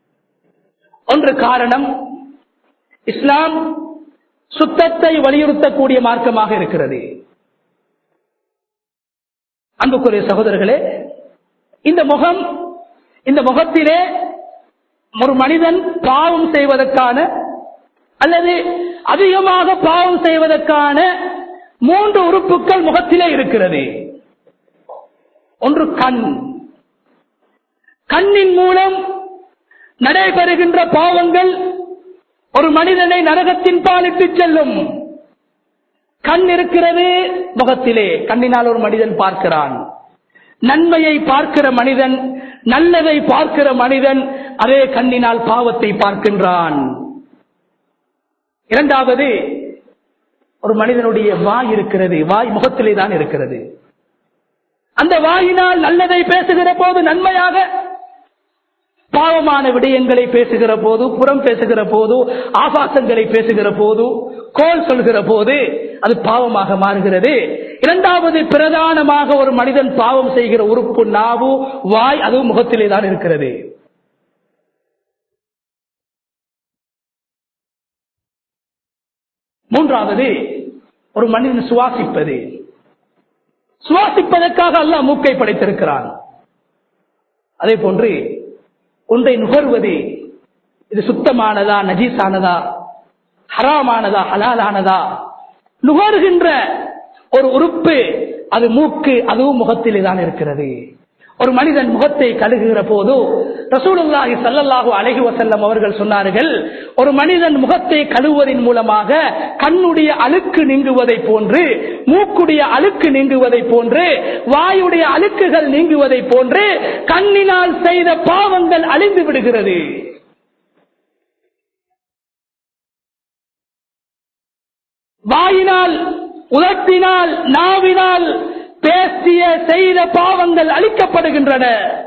ஒன்று காரணம் இஸ்லாம் சுத்தத்தை வலியுறுத்தக்கூடிய மார்க்கமாக இருக்கிறது அன்புக்குரிய சகோதரர்களே இந்த முகம் இந்த முகத்திலே ஒரு மனிதன் பாவம் செய்வதற்கான அல்லது அதிகமாக பாவம் செய்வதற்கான மூன்று உறுப்புகள் முகத்திலே இருக்கிறது ஒன்று கண் கண்ணின் மூலம் நடைபெறுகின்ற பாவங்கள் ஒரு மனிதனை நரகத்தின் பாலிட்டு செல்லும் கண் இருக்கிறது முகத்திலே கண்ணினால் ஒரு மனிதன் பார்க்கிறான் நன்மையை பார்க்கிற மனிதன் நல்லதை பார்க்கிற மனிதன் அதே கண்ணினால் பாவத்தை பார்க்கின்றான் இரண்டாவது ஒரு மனிதனுடைய வாய் இருக்கிறது வாய் முகத்திலே தான் இருக்கிறது அந்த வாயினால் நல்லதை பேசுகிற போது நன்மையாக பாவமான விடயங்களை பேசுகிற போது புறம் பேசுகிற போது ஆபாசங்களை பேசுகிற போது கோல் சொல்கிற போது அது பாவமாக மாறுகிறது இரண்டாவது பிரதானமாக ஒரு மனிதன் பாவம் செய்கிற உறுப்பு நாவு வாய் அதுவும் முகத்திலே தான் இருக்கிறது மூன்றாவது ஒரு மனிதன் சுவாசிப்பது சுவாசிப்பதற்காக அல்லாஹ் மூக்கை படைத்திருக்கிறான் அதே போன்று ஒன்றை நுகர்வது இது சுத்தமானதா நஜீஸானதா ஹராமானதா ஹலாலானதா நுகர்கின்ற ஒரு உறுப்பு அது மூக்கு அதுவும் முகத்திலே தான் இருக்கிறது ஒரு மனிதன் முகத்தை கழுகுகிற போது ரசூலுல்லாஹி ஸல்லல்லாஹு அலைஹி வஸல்லம் அவர்கள் சொன்னார்கள் ஒரு மனிதன் முகத்தை கழுவுவதன் மூலமாக கண்ணுடைய அழுக்கு நீங்குவதை போன்று மூக்குடைய அழுக்கு நீங்குவதை போன்று வாயுடைய அழுக்குகள் நீங்குவதை போன்று கண்ணினால் செய்த பாவங்கள் அழிந்து விடுகிறது வாயினால் உதட்டினால் நாவினால் பேசிய செய்த பாவங்கள் அழிக்கப்படுகின்றன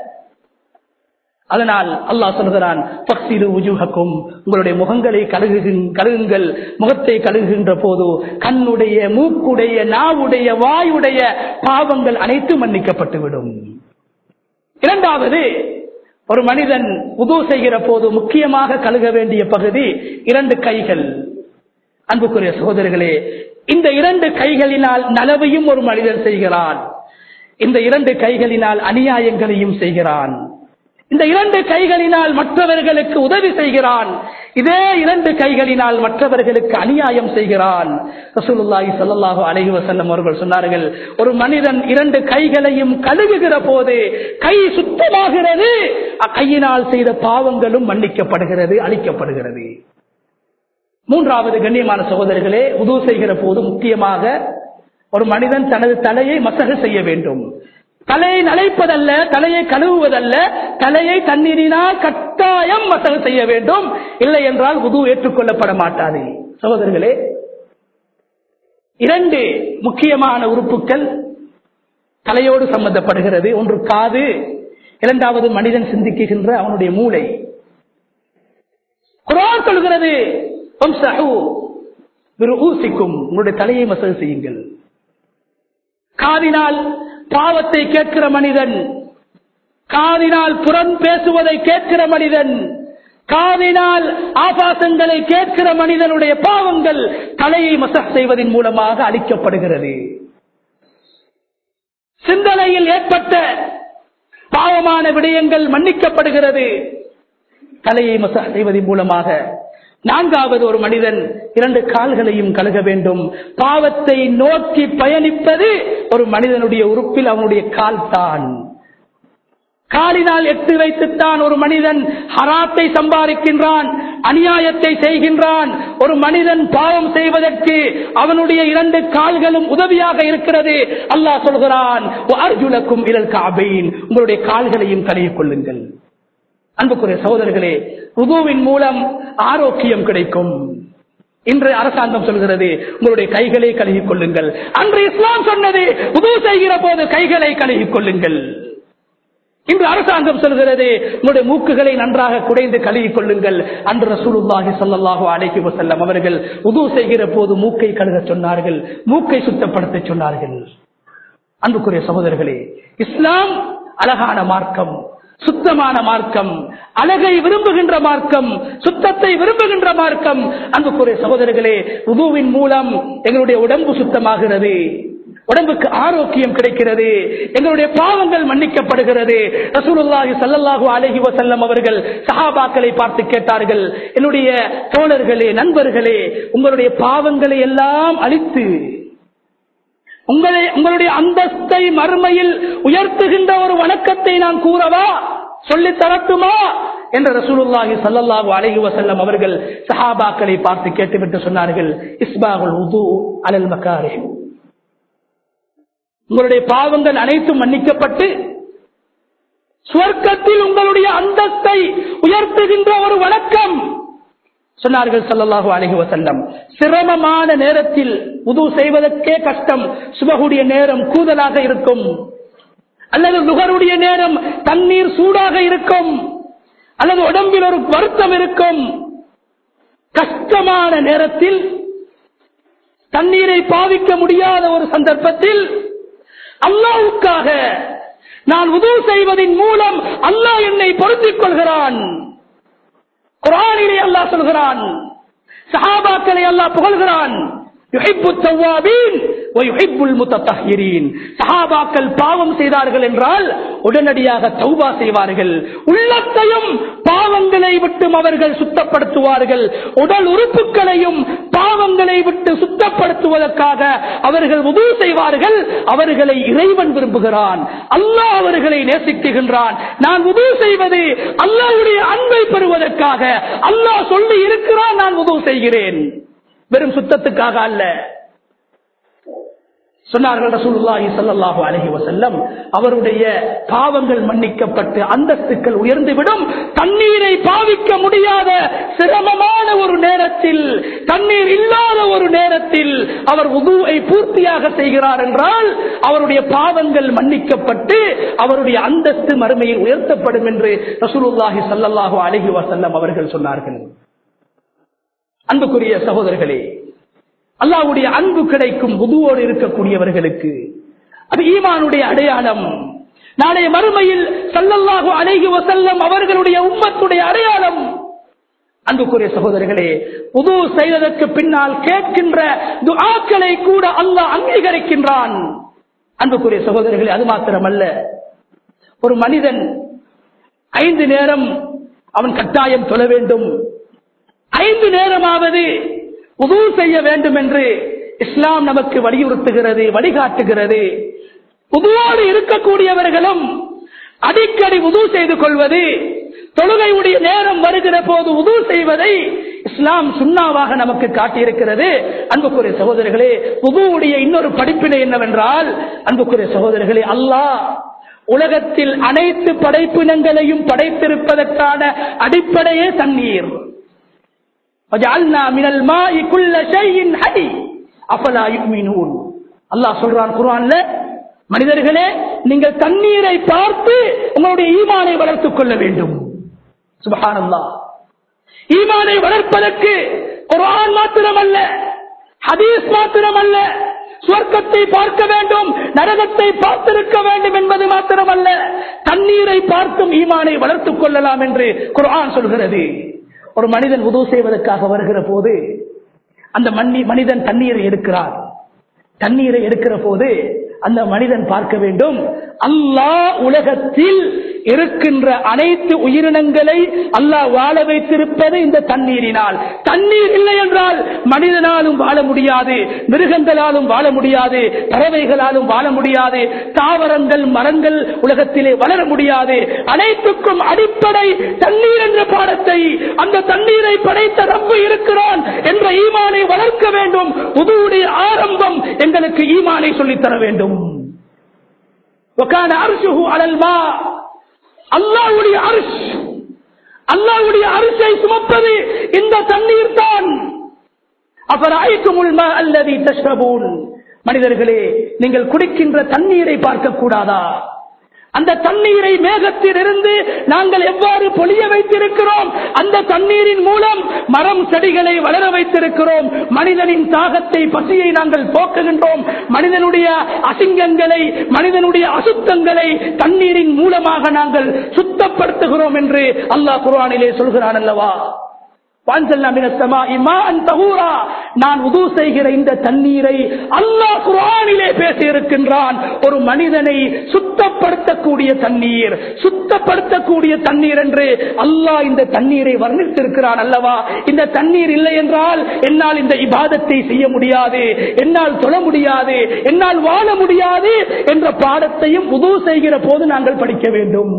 அதனால் அல்லாஹ் சொல்கிறான் "ஃபக்சிரு உஜூஹக்கும்", உங்களுடைய முகங்களை கழுகுகின்- கழுகுங்கள் முகத்தை கழுகுகின்ற போது கண்ணுடைய மூக்குடைய நாவுடைய வாயுடைய பாவங்கள் அனைத்தும் மன்னிக்கப்பட்டுவிடும் இரண்டாவது ஒரு மனிதன் உது செய்கிற போது முக்கியமாக கழுக வேண்டிய பகுதி இரண்டு கைகள் அன்புக்குரிய சகோதரர்களே இந்த இரண்டு கைகளினால் நலவையும் ஒரு மனிதன் செய்கிறான் இந்த இரண்டு கைகளினால் அநியாயங்களையும் செய்கிறான் இந்த இரண்டு கைகளினால் மற்றவர்களுக்கு உதவி செய்கிறான் இதே இரண்டு கைகளினால் மற்றவர்களுக்கு அநியாயம் செய்கிறான் ரசூலுல்லாஹி ஸல்லல்லாஹு அலைஹி வஸல்லம் அவர்கள் சொன்னார்கள் ஒரு மனிதன் இரண்டு கைகளையும் கழுவுகிற போது கை சுத்தமாகிறது அக்கையினால் செய்த பாவங்களும் மன்னிக்கப்படுகிறது அழிக்கப்படுகிறது மூன்றாவது கண்ணியமான சகோதரர்களே உது செய்கிற போது முக்கியமாக ஒரு மனிதன் தனது தலையை மசகு செய்ய வேண்டும் தலையை நனைப்பதல்ல தலையை கழுவுவதல்ல தலையை தண்ணீரினால் கட்டாயம் மசகு செய்ய வேண்டும் இல்லை என்றால் உது ஏற்றுக்கொள்ளப்பட மாட்டாது சகோதரர்களே இரண்டு முக்கியமான உறுப்புகள் தலையோடு சம்பந்தப்படுகிறது ஒன்று காது இரண்டாவது மனிதன் சிந்திக்குகின்ற அவனுடைய மூளை குரான் சொல்கிறது "வம்சஹு பிருஊசிக்கும்", உங்களுடைய தலையை மசகு செய்யுங்கள் காதினால் பாவத்தை கேட்கிற மனிதன் காதினால் புறம் பேசுவதை கேட்கிற மனிதன் காதினால் ஆபாசங்களை கேட்கிற மனிதனுடைய பாவங்கள் தலையை மசக் செய்வதன் மூலமாக அளிக்கப்படுகிறது சிந்தனையில் ஏற்பட்ட பாவமான விடயங்கள் மன்னிக்கப்படுகிறது தலையை மசாஜ் செய்வதன் மூலமாக நான்காவது ஒரு மனிதன் இரண்டு கால்களையும் கழுக வேண்டும் பாவத்தை நோக்கி பயணிப்பது ஒரு மனிதனுடைய உறுப்பில் அவனுடைய கால் தான் காலினால் எட்டு வைத்துத்தான் ஒரு மனிதன் ஹராத்தை சம்பாதிக்கின்றான் அநியாயத்தை செய்கின்றான் ஒரு மனிதன் பாவம் செய்வதற்கு அவனுடைய இரண்டு கால்களும் உதவியாக இருக்கிறது அல்லாஹ் சொல்கிறான் அர்ஜுனக்கும் இரல் காபையின் உங்களுடைய கால்களையும் கழுவிக் கொள்ளுங்கள் அன்புக்குரிய சகோதரர்களே உதுவின் மூலம் ஆரோக்கியம் கிடைக்கும் இன்று அரசாங்கம் சொல்கிறது உங்களுடைய கைகளை கழுவிக் கொள்ளுங்கள் அன்று இஸ்லாம் சொன்னது உது செய்கிற போது கைகளை கழுவிக் கொள்ளுங்கள் இன்று அரசாங்கம் சொல்கிறது உங்களுடைய மூக்குகளை நன்றாக குடைந்து கழுவிக் கொள்ளுங்கள் அன்று ரசூலுல்லாஹி ஸல்லல்லாஹு அலைஹி வஸல்லம் அவர்கள் உது செய்கிற போது மூக்கை கழுக சொன்னார்கள் மூக்கை சுத்தப்படுத்த சொன்னார்கள் அன்புக்குரிய சகோதரர்களே இஸ்லாம் அழகான மார்க்கம் சுத்தமான மார்க்கம் அழகை விரும்புகின்ற மார்க்கம் சுத்தத்தை விரும்புகின்ற மார்க்கம் அன்புக்குரிய சகோதரர்களே உதுவின் மூலம் எங்களுடைய உடம்பு சுத்தமாகிறது உடம்புக்கு ஆரோக்கியம் கிடைக்கிறது எங்களுடைய பாவங்கள் மன்னிக்கப்படுகிறது ரசூலுல்லாஹி ஸல்லல்லாஹு அலைஹி வஸல்லம் அவர்கள் சஹாபாக்களை பார்த்து கேட்டார்கள் என்னுடைய தோழர்களே நண்பர்களே உங்களுடைய பாவங்களை எல்லாம் அழித்து உங்களை உங்களுடைய அந்தஸ்தை மறுமையில் உயர்த்துகின்ற ஒரு வணக்கத்தை நான் கூறவா சொல்லி தரட்டுமா என்ற ரசூலுல்லாஹி ஸல்லல்லாஹு அலைஹி வஸல்லம் அவர்கள் சஹாபாக்களை பார்த்து கேட்டுவிட்டு சொன்னார்கள் இஸ்பாகுல் உது அலல் மக்காரிஹ் உங்களுடைய பாவங்கள் அனைத்தும் மன்னிக்கப்பட்டு சுவர்க்கத்தில் உங்களுடைய அந்தஸ்தை உயர்த்துகின்ற ஒரு வணக்கம் சொன்னார்கள் சல்லல்லாஹு அலைஹி வசல்லம் சிரமமான நேரத்தில் உது செய்வதற்கே கஷ்டம் சுபகுடைய நேரம் கூதலாக இருக்கும் அல்லது நுகருடைய நேரம் தண்ணீர் சூடாக இருக்கும் அல்லது உடம்பில் ஒரு வருத்தம் இருக்கும் கஷ்டமான நேரத்தில் தண்ணீரை பாவிக்க முடியாத ஒரு சந்தர்ப்பத்தில் அல்லாவுக்காக நான் உதவு செய்வதன் மூலம் அல்லாஹ் என்னை பொருத்திக் கொள்கிறான் குரானிலே அல்லாஹ் சொல்கிறான் சஹாபாக்களை அல்லாஹ் புகழ்கிறான் யுஹிப்பு தவ்வாபீன் வயுஹிப்புல் முத்தத்தஹிரீன் சஹாபாக்கள் பாவம் செய்தார்கள் என்றால் உடனடியாக தௌபா செய்வார்கள் உள்ளத்தையும் பாவங்களை விட்டும் அவர்கள் சுத்தப்படுத்துவார்கள் உடல் உறுப்புகளையும் பாவங்களை விட்டு சுத்தப்படுத்துவதற்காக அவர்கள் உதவு செய்வார்கள் அவர்களை இறைவன் விரும்புகிறான் அல்லாஹ் அவர்களை நேசிக்குகின்றான் நான் உதவு செய்வது அல்லாஹ்வுடைய அன்பை பெறுவதற்காக அல்லாஹ் சொல்லி இருக்கிறான் நான் உதவு செய்கிறேன் வெறும் சுத்தத்துக்காக அல்ல சொன்னார்கள் ரசூலுல்லாஹி ஸல்லல்லாஹு அலைஹி வஸல்லம் அவருடைய பாவங்கள் மன்னிக்கப்பட்டு அந்தஸ்துக்கள் உயர்ந்துவிடும் தண்ணீரை பாவிக்க முடியாத சிரமமான ஒரு நேரத்தில் தண்ணீர் இல்லாத ஒரு நேரத்தில் அவர் உதுவை பூர்த்தியாக செய்கிறார் என்றால் அவருடைய பாவங்கள் மன்னிக்கப்பட்டு அவருடைய அந்தஸ்து மறுமையில் உயர்த்தப்படும் என்று ரசூலுல்லாஹி ஸல்லல்லாஹு அலைஹி வஸல்லம் அவர்கள் சொன்னார்கள் அன்புக்குரிய சகோதரர்களே அல்லாவுடைய அன்பு கிடைக்கும் புதுவோடு இருக்கக்கூடியவர்களுக்கு அது ஈமானுடைய அடையாளம் நாளைய மறுமையில் சல்லல்லாஹு அலைஹி வசல்லம் அவர்களுடைய உம்மத்துடைய அடையாளம் அன்புக்குரிய சகோதரர்களே புது செய்வதற்கு பின்னால் கேட்கின்ற துஆக்களை கூட அல்லாஹ் அங்கீகரிக்கின்றான் அன்புக்குரிய சகோதரர்களே அது மாத்திரமல்ல ஒரு மனிதன் ஐந்து நேரம் அவன் கட்டாயம் தொழ வேண்டும் ஐந்து நேரமாவது உதவு செய்ய வேண்டும் என்று இஸ்லாம் நமக்கு வலியுறுத்துகிறது வழிகாட்டுகிறது உதுவோடு இருக்கக்கூடியவர்களும் அடிக்கடி உதவு செய்து கொள்வது தொழுகையுடைய நேரம் வருகிற போது உதவு செய்வதை இஸ்லாம் சுண்ணாவாக நமக்கு காட்டியிருக்கிறது அன்புக்குரிய சகோதரர்களே உதுவுடைய இன்னொரு படிப்பினை என்னவென்றால் அன்புக்குரிய சகோதரர்களே அல்லாஹ் உலகத்தில் அனைத்து படைப்பினங்களையும் படைத்திருப்பதற்கான அடிப்படையே தண்ணீர் அல்லாஹ் சொல்றான் குரான்ல மனிதர்களே நீங்கள் தண்ணீரை பார்த்து உங்களுடைய ஈமானை வளர்த்துக் கொள்ள வேண்டும் சுபஹானல்லா ஈமானை வளர்ப்பதற்கு குரான் மாத்திரமல்ல ஹதீஸ் மாத்திரமல்ல சுவர்க்கத்தை பார்க்க வேண்டும் நரகத்தை பார்த்திருக்க வேண்டும் என்பது மாத்திரமல்ல தண்ணீரை பார்த்தும் ஈமானை வளர்த்துக் கொள்ளலாம் என்று குரான் சொல்கிறது ஒரு மனிதன் உதவு செய்வதற்காக வருகிற போது அந்த மனிதன் தண்ணீரை எடுக்கிறார் தண்ணீரை எடுக்கிற போது அந்த மனிதன் பார்க்க வேண்டும் அல்லாஹ் உலகத்தில் இருக்கின்ற அனைத்து உயிரினங்களை அல்லாஹ் வாழ வைத்திருப்பது இந்த தண்ணீரினால் தண்ணீர் இல்லை என்றால் மனிதனாலும் வாழ முடியாது மிருகங்களாலும் வாழ முடியாது பறவைகளாலும் வாழ முடியாது தாவரங்கள் மரங்கள் உலகத்திலே வளர முடியாது அனைத்துக்கும் அடிப்படை தண்ணீர் என்ற பாடத்தை அந்த தண்ணீரை படைத்த ரப்பு இருக்கிறான் என்ற ஈமானை வளர்க்க வேண்டும் புதுவுடைய ஆரம்பம் எங்களுக்கு ஈமானை சொல்லித்தர வேண்டும் அல்லாவுடைய அரிஷ் அல்லாவுடைய அரிசை சுமப்பது இந்த தண்ணீர் தான் அப்புறம் அல்லது தஷ்ரபூன் மனிதர்களே நீங்கள் குடிக்கின்ற தண்ணீரை பார்க்க கூடாதா அந்த தண்ணீரை மேகத்தில் இருந்து நாங்கள் எவ்வாறு பொழிய வைத்திருக்கிறோம் அந்த தண்ணீரின் மூலம் மரம் செடிகளை வளர வைத்திருக்கிறோம் மனிதனின் தாகத்தை பசியை நாங்கள் போக்குகின்றோம் மனிதனுடைய அசிங்கங்களை மனிதனுடைய அசுத்தங்களை தண்ணீரின் மூலமாக நாங்கள் சுத்தப்படுத்துகிறோம் என்று அல்லாஹ் குர்ஆனிலே சொல்கிறான் அல்லவா நான் உது செய்கிற இந்த தண்ணீரை அல்லாஹ் குரானிலே பேசி இருக்கின்றான் ஒரு மனிதனை சுத்தப்படுத்தக்கூடிய தண்ணீர் சுத்தப்படுத்தக்கூடிய தண்ணீர் என்று அல்லாஹ் இந்த தண்ணீரை வர்ணித்திருக்கிறான் அல்லவா இந்த தண்ணீர் இல்லை என்றால் என்னால் இந்த இபாதத்தை செய்ய முடியாது என்னால் தொழ முடியாது என்னால் வாழ முடியாது என்ற பாடத்தையும் உது செய்கிற போது நாங்கள் படிக்க வேண்டும்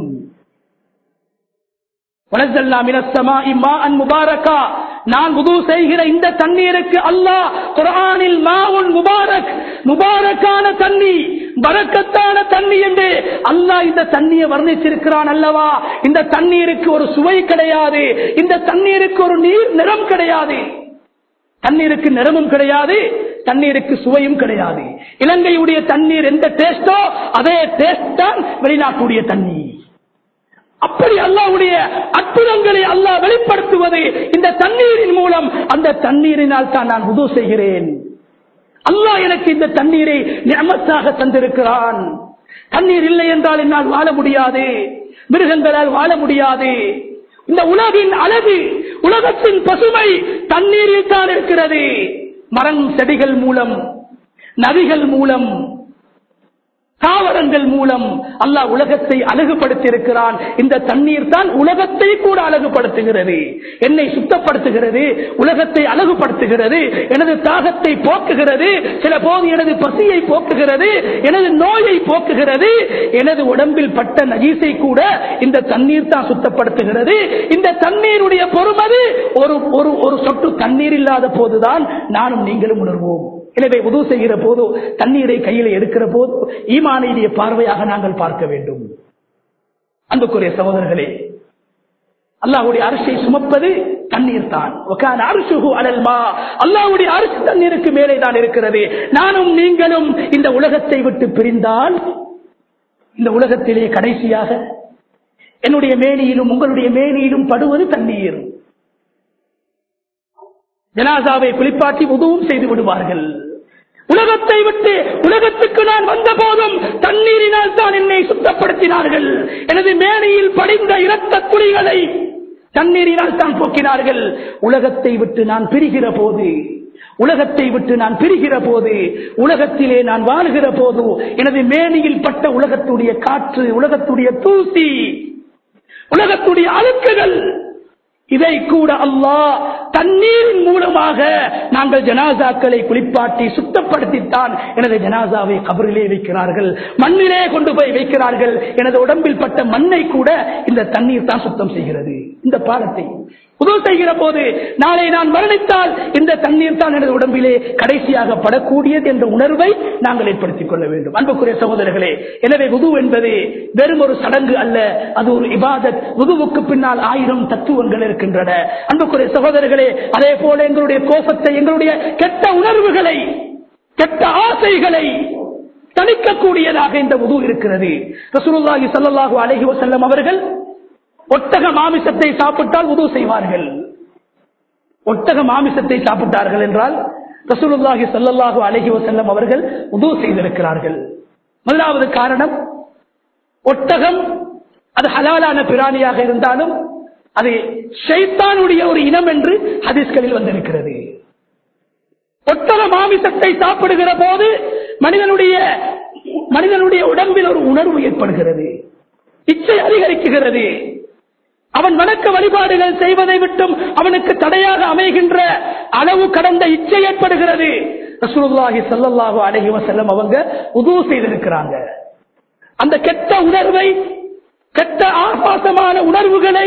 நான் உது செய்கிற இந்த தண்ணீருக்கு அல்லாஹ் குரானில் மாவுன் முபாரக் முபாரக்கான தண்ணி பரக்கத்தான தண்ணி என்று அல்லாஹ் இந்த தண்ணியை வர்ணிச்சிருக்கிறான் அல்லவா இந்த தண்ணீருக்கு ஒரு சுவை கிடையாது இந்த தண்ணீருக்கு ஒரு நீர் நிறம் கிடையாது தண்ணீருக்கு நிறமும் கிடையாது தண்ணீருக்கு சுவையும் கிடையாது இலங்கையுடைய தண்ணீர் எந்த டேஸ்டோ அதே டேஸ்ட் தான் வெளிநாட்டுடைய தண்ணீர் அப்படி அல்லாவுடைய அற்புதங்களை அல்லாஹ் வெளிப்படுத்துவது இந்த தண்ணீரின் மூலம் அந்த தண்ணீரினால் தான் நான் உதவு செய்கிறேன் அல்லாஹ் எனக்கு இந்த தண்ணீரை நியமத்தாக தந்திருக்கிறான் தண்ணீர் இல்லை என்றால் என்னால் வாழ முடியாது மிருகங்களால் வாழ முடியாது இந்த உலகின் அழகு உலகத்தின் பசுமை தண்ணீரில் தான் இருக்கிறது மரம் செடிகள் மூலம் நதிகள் மூலம் தாவரங்கள் மூலம் அல்லாஹ் உலகத்தை அழகுபடுத்தி இருக்கிறான் இந்த தண்ணீர் தான் உலகத்தை கூட அழகுபடுத்துகிறது என்னை சுத்தப்படுத்துகிறது உலகத்தை அழகுபடுத்துகிறது எனது தாகத்தை போக்குகிறது சில போது எனது பசியை போக்குகிறது எனது நோயை போக்குகிறது எனது உடம்பில் பட்ட நஜீசை கூட இந்த தண்ணீர் தான் சுத்தப்படுத்துகிறது இந்த தண்ணீருடைய பொறுமது ஒரு ஒரு ஒரு சொட்டு தண்ணீர் இல்லாத போதுதான் நானும் நீங்களும் உணர்வோம் எனவே உதவு செய்கிற போது தண்ணீரை கையில் எடுக்கிற போது ஈமானிய பார்வையாக நாங்கள் பார்க்க வேண்டும் அன்புக்குரிய சகோதரர்களே அல்லாஹுடைய அரிசியை சுமப்பது தண்ணீர் தான் அரிசுகு அலல்மா அல்லாஹுடைய அரிசி தண்ணீருக்கு மேலே தான் இருக்கிறது நானும் நீங்களும் இந்த உலகத்தை விட்டு பிரிந்தால் இந்த உலகத்திலே கடைசியாக என்னுடைய மேனியிலும் உங்களுடைய மேனியிலும் படுவது தண்ணீர் ஜனாசாவை குளிப்பாட்டி உதவும் செய்து விடுவார்கள் உலகத்தை விட்டு உலகத்துக்கு நான் வந்த போதும் தண்ணீரினால் தான் என்னை சுத்தப்படுத்தினார்கள் எனது மேனையில் படிந்த இரத்த குழிகளை தண்ணீரினால் தான் போக்கினார்கள் உலகத்தை விட்டு நான் பிரிகிற போது உலகத்தை விட்டு நான் பிரிகிற போது உலகத்திலே நான் வாழ்கிற போது எனது மேனியில் பட்ட உலகத்துடைய காற்று உலகத்துடைய தூசி உலகத்துடைய அழுக்குகள் இதை கூட அல்லாஹ் தண்ணீரின் மூலமாக நாங்கள் ஜனாசாக்களை குளிப்பாட்டி சுத்தப்படுத்தித்தான் எனது ஜனாசாவை கபரிலே வைக்கிறார்கள் மண்ணிலே கொண்டு போய் வைக்கிறார்கள் எனது உடம்பில் பட்ட மண்ணை கூட இந்த தண்ணீர் தான் சுத்தம் செய்கிறது இந்த பாடத்தை உதவு செய்கிற போது நாளை நான் மரணித்தால் இந்த தண்ணீர் தான் எனது உடம்பிலே கடைசியாக படக்கூடியது என்ற உணர்வை நாங்கள் ஏற்படுத்திக் கொள்ள வேண்டும் அன்புக்குரிய சகோதரர்களே எனவே உது என்பது வெறும் ஒரு சடங்கு அல்ல அது ஒரு இபாதத் உதுவுக்கு பின்னால் ஆயிரம் தத்துவங்கள் இருக்கின்றன அன்புக்குரிய சகோதரர்களே அதே போல எங்களுடைய கோபத்தை எங்களுடைய கெட்ட உணர்வுகளை கெட்ட ஆசைகளை தணிக்கக்கூடியதாக இந்த உது இருக்கிறது ரசூலுல்லாஹி ஸல்லல்லாஹு அலைஹி வஸல்லம் அவர்கள் ஒட்டக மாமிசத்தை சாப்பிட்டால் உதவு செய்வார்கள் ஒட்டக மாமிசத்தை சாப்பிட்டார்கள் என்றால் ரசூலுல்லாஹி ஸல்லல்லாஹு அலைஹி வஸல்லம் அவர்கள் உதவு செய்திருக்கிறார்கள் முதலாவது காரணம் ஒட்டகம் அது ஹலாலான பிராணியாக இருந்தாலும் அது ஷைத்தானுடைய ஒரு இனம் என்று ஹதீஸ்களில் வந்திருக்கிறது ஒட்டக மாமிசத்தை சாப்பிடுகிற போது மனிதனுடைய மனிதனுடைய உடம்பில் ஒரு உணர்வு ஏற்படுகிறது இச்சை அதிகரிக்குகிறது அவன் வணக்க வழிபாடுகள் செய்வதை விட்டும் அவனுக்கு தடையாக அமைகின்ற அளவு கடந்த இச்சை ஏற்படுகிறது ரசூலுல்லாஹி ஸல்லல்லாஹு அலைஹி வஸல்லம் அவங்க உது செய்திருக்கிறாங்க அந்த கெட்ட உணர்வை கெட்ட ஆபாசமான உணர்வுகளை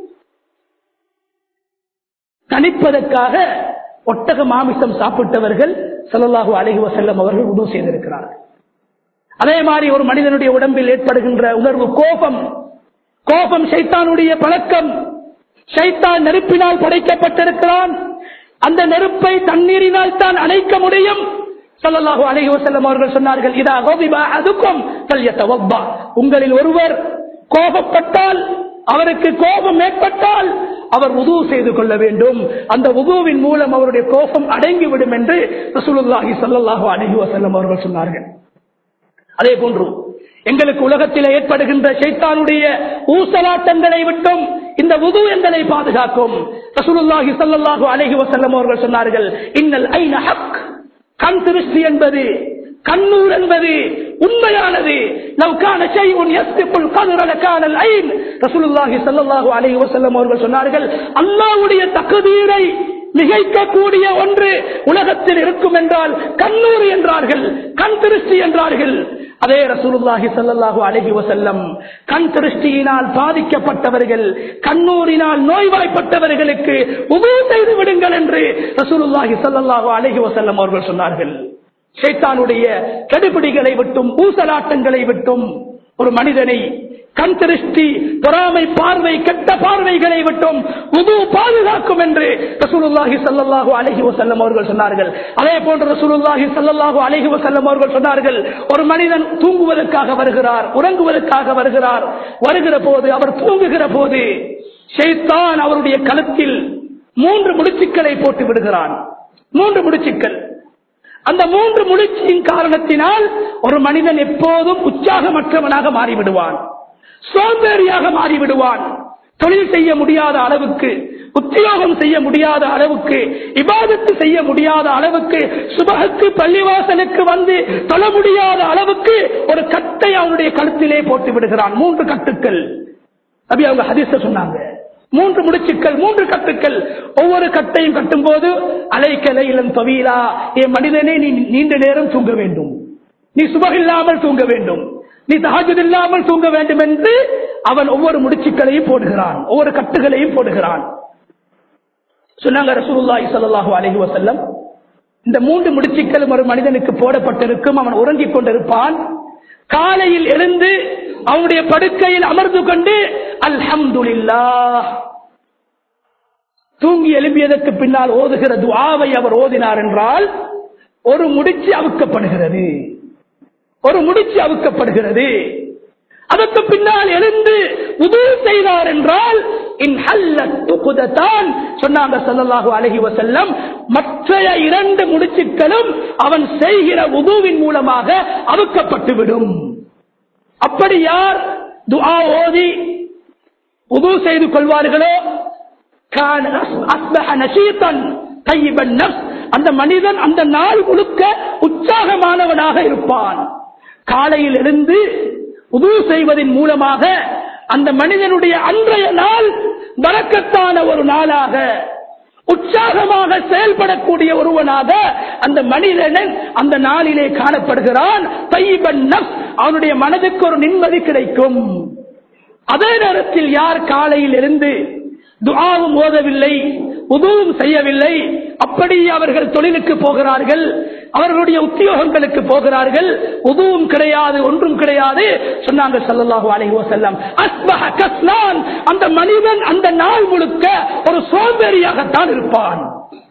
தணிப்பதற்காக ஒட்டக மாமிசம் சாப்பிட்டவர்கள் ஸல்லல்லாஹு அலைஹி வஸல்லம் அவர்கள் உது செய்திருக்கிறார்கள் அதே மாதிரி ஒரு மனிதனுடைய உடம்பில் ஏற்படுகின்ற உணர்வு கோபம் கோபம் சைத்தானுடைய பழக்கம் சைத்தான் நெருப்பினால் படைக்கப்பட்டிருக்கிறான் அந்த நெருப்பை தண்ணீரினால் தான் அணைக்க முடியும் சொல்லலாஹு அலைஹி வஸல்லம் அவர்கள் சொன்னார்கள் இதா கோபிபா அதுக்கும் கல்யத்தவப்பா உங்களில் ஒருவர் கோபப்பட்டால் அவருக்கு கோபம் ஏற்பட்டால் அவர் உது செய்து கொள்ள வேண்டும் அந்த உதுவின் மூலம் அவருடைய கோபம் அடங்கிவிடும் என்று ரசூலுல்லாஹி ஸல்லல்லாஹு அலைஹி வஸல்லம் அவர்கள் சொன்னார்கள் அதே போன்று எங்களுக்கு உலகத்தில் ஏற்படுகின்ற சைத்தானுடைய ஊசலாட்டங்களை விட்டும் இந்த உது எங்களை பாதுகாக்கும் ரசூலுல்லாஹி ஸல்லல்லாஹு அலைஹி வஸல்லம் அவர்கள் சொன்னார்கள் இன்னல் ஐன ஹக் கண் திருஷ்டி என்பது கண்ணூர் என்பது உண்மையானது லவ்கான ஷைஉன் யஸ்பிகுல் கத்ர லகானல் ஐன் ரசூலுல்லாஹி ஸல்லல்லாஹு அலைஹி வஸல்லம் அவர்கள் சொன்னார்கள் அல்லாஹ்வுடைய தக்தீரை மிகைக்கக்கூடிய ஒன்று உலகத்தில் இருக்கும் என்றால் கண்ணூர் என்றார்கள் கண் திருஷ்டி என்றார்கள் அதே ரசூலுல்லாஹி ஸல்லல்லாஹு அலைஹி வஸல்லம் கண் திருஷ்டியினால் பாதிக்கப்பட்டவர்கள் கண்ணூரினால் நோய்வாய்ப்பட்டவர்களுக்கு உபு செய்து விடுங்கள் என்று ரசூலுல்லாஹி ஸல்லல்லாஹு அலைஹி வஸல்லம் அவர்கள் சொன்னார்கள் ஷைத்தானுடைய கெடுபிடிகளை விட்டும் ஊசலாட்டங்களை விட்டும் ஒரு மனிதனை கண் திருஷ்டி பொறாமை பார்வை கெட்ட பார்வைகளை விட்டும் உது பாதுகாக்கும் என்று ரசூலுல்லாஹி ஸல்லல்லாஹு அலைஹி வஸல்லம் அவர்கள் சொன்னார்கள் அதே போன்று ரசூலுல்லாஹி ஸல்லல்லாஹு அலைஹி வஸல்லம் அவர்கள் சொன்னார்கள் ஒரு மனிதன் தூங்குவதற்காக வருகிறார் உறங்குவதற்காக வருகிறார் வருகிற போது அவர் தூங்குகிற போது ஷைத்தான் அவருடைய கழுத்தில் மூன்று முடிச்சுக்களை போட்டு விடுகிறான் மூன்று முடிச்சுக்கள் அந்த மூன்று முழிச்சியின் காரணத்தினால் ஒரு மனிதன் எப்போதும் உற்சாகமற்றவனாக மாறிவிடுவான் சோம்பேறியாக மாறிவிடுவான் தொழில் செய்ய முடியாத அளவுக்கு உத்தியோகம் செய்ய முடியாத அளவுக்கு இபாதத்து செய்ய முடியாத அளவுக்கு சுபகுக்கு பள்ளிவாசலுக்கு வந்து தொழ முடியாத அளவுக்கு ஒரு கட்டை அவனுடைய கழுத்திலே போட்டு விடுகிறான் மூன்று கட்டுக்கள் அப்படி அவங்க ஹதீஸ சொன்னாங்க மூன்று முடிச்சுக்கள் மூன்று கட்டுக்கள் ஒவ்வொரு கட்டையும் கட்டும் போது அலைக்கலை இளம் தவீலா என் மனிதனே நீ நீண்ட நேரம் தூங்க வேண்டும் நீ சுபகில்லாமல் தூங்க வேண்டும் நீ தஹஜுத் இல்லாமல் தூங்க வேண்டும் என்று அவன் ஒவ்வொரு முடிச்சுக்களையும் போடுகிறான் ஒவ்வொரு கட்டுகளையும் போடுகிறான் சொன்னாங்க ரசூலுல்லாஹி ஸல்லல்லாஹு அலைஹி வஸல்லம் இந்த மூன்று முடிச்சுக்களும் ஒரு மனிதனுக்கு போடப்பட்டிருக்கும் அவன் உறங்கிக் கொண்டிருப்பான் காலையில் எழுந்து அவனுடைய படுக்கையில் அமர்ந்து கொண்டு அல்ஹம்துலில்லாஹ் தூங்கி எழுப்பியதற்கு பின்னால் ஓதுகிற துஆவை அவர் ஓதினார் என்றால் ஒரு முடிச்சு அவுக்கப்படுகிறது ஒரு முடிச்சு அவுக்கப்படுகிறது அதற்கு பின்னால் எழுந்து உதவி செய்தார் என்றால் இன் ஹல்லத்து குதத்தான் சொன்னாங்க ஸல்லல்லாஹு அலைஹி வஸல்லம் மற்ற இரண்டு முடிச்சுக்களும் அவன் செய்கிற உதுவின் மூலமாக அவுக்கப்பட்டு விடும் அப்படி யார் துஆ ஓதி உது செய்து கொள்வார்களோ கான அஸ்- அஸ்பஹ நஷீதன் தையிபன் நஃப்ஸ். அந்த மனிதன் அந்த நாள் முழுக்க உற்சாகமானவனாக இருப்பான் காலையில் எழுந்து உது செய்வதன் மூலமாக அந்த மனிதனுடைய அன்றைய நாள் வரக்கத்தான ஒரு நாளாக உற்சாகமாக செயல்படக்கூடிய ஒருவனாக அந்த மனிதன் அந்த நாளிலே காணப்படுகிறான் தையிபன் நஃப்ஸ். அவனுடைய மனதுக்கு ஒரு நிம்மதி கிடைக்கும் அதே நேரத்தில் யார் காலையில் இருந்து துஆவும் ஓதவில்லை உதவும் செய்யவில்லை அப்படி அவர்கள் தொழிலுக்கு போகிறார்கள் அவர்களுடைய உத்தியோகங்களுக்கு போகிறார்கள் உதவும் கிடையாது ஒன்றும் கிடையாது சொன்னாங்க ஸல்லல்லாஹு அலைஹி வஸல்லம் அஸ்பஹ கஸ்லான் அந்த மனிதன் அந்த நாள் முழுக்க ஒரு சோம்பேறியாகத்தான் இருப்பான்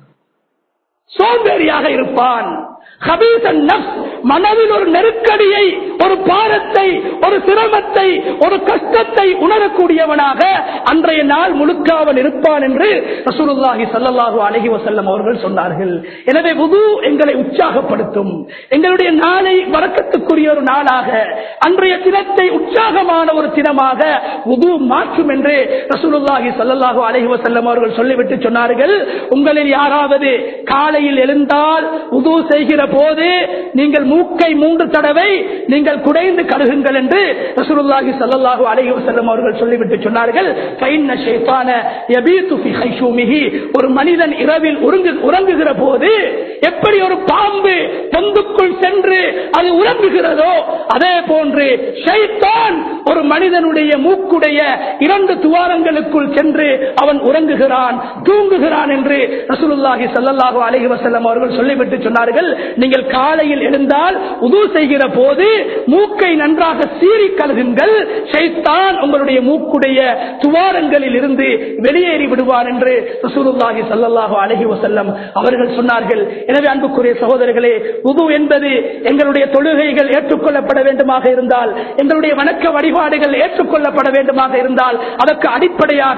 சோம்பேறியாக இருப்பான் கபீசன் நஃப்ஸ் மனதில் ஒரு நெருக்கடியை ஒரு பாரத்தை ஒரு சிரமத்தை ஒரு கஷ்டத்தை உணரக்கூடியவனாக அன்றைய நாள் முழுக்க அவன் இருப்பான் என்று ரசூலுல்லாஹி ஸல்லல்லாஹு அலைஹி வஸல்லம் அவர்கள் சொன்னார்கள் எனவே வுது எங்களை உற்சாகப்படுத்தும் எங்களுடைய நாளை வரக்கத்துக்குரிய ஒரு நாளாக அன்றைய தினத்தை உற்சாகமான ஒரு தினமாக வுது மாற்றும் என்று ரசூலுல்லாஹி ஸல்லல்லாஹு அலைஹி வஸல்லம் அவர்கள் சொல்லிவிட்டு சொன்னார்கள் உங்களில் யாராவது காலையில் எழுந்தால் உது செய்கிற போது நீங்கள் மூக்கை மூன்று தடவை நீங்கள் குடைந்து கழுகுங்கள் என்று ரசூலுல்லாஹி ஸல்லல்லாஹு அலைஹி வஸல்லம் அவர்கள் சொல்லிவிட்டு சொன்னார்கள் ஃபைன்ன ஷைத்தான யபீது ஃபி ஹைஷூமிஹி ஒரு மனிதன் இரவில் உறங்கு உறங்குகிற போது எப்படி ஒரு பாம்பு பொந்துக்குள் சென்று அது உறங்குகிறதோ அதே போன்று ஷைத்தான் ஒரு மனிதனுடைய மூக்குடைய இரண்டு துவாரங்களுக்குள் சென்று அவன் உறங்குகிறான் தூங்குகிறான் என்று ரசூலுல்லாஹி ஸல்லல்லாஹு அலைஹி வஸல்லம் அவர்கள் சொல்லிவிட்டு சொன்னார்கள் நீங்கள் காலையில் எழுந்தால் உது செய்கிற போது மூக்கை நன்றாக சீறி கழுகுங்கள் ஷைத்தான் உங்களுடைய மூக்குடைய துவாரங்களில் இருந்து வெளியேறி விடுவான் என்று ரசூலுல்லாஹி ஸல்லல்லாஹு அலைஹி வஸல்லம் அவர்கள் சொன்னார்கள் எனவே அன்புக்குரிய சகோதரர்களே உது என்பது எங்களுடைய தொழுகைகள் ஏற்றுக்கொள்ளப்பட வேண்டுமாக இருந்தால் எங்களுடைய வணக்க வழிபாடுகள் ஏற்றுக்கொள்ளப்பட வேண்டுமாக இருந்தால் அதற்கு அடிப்படையாக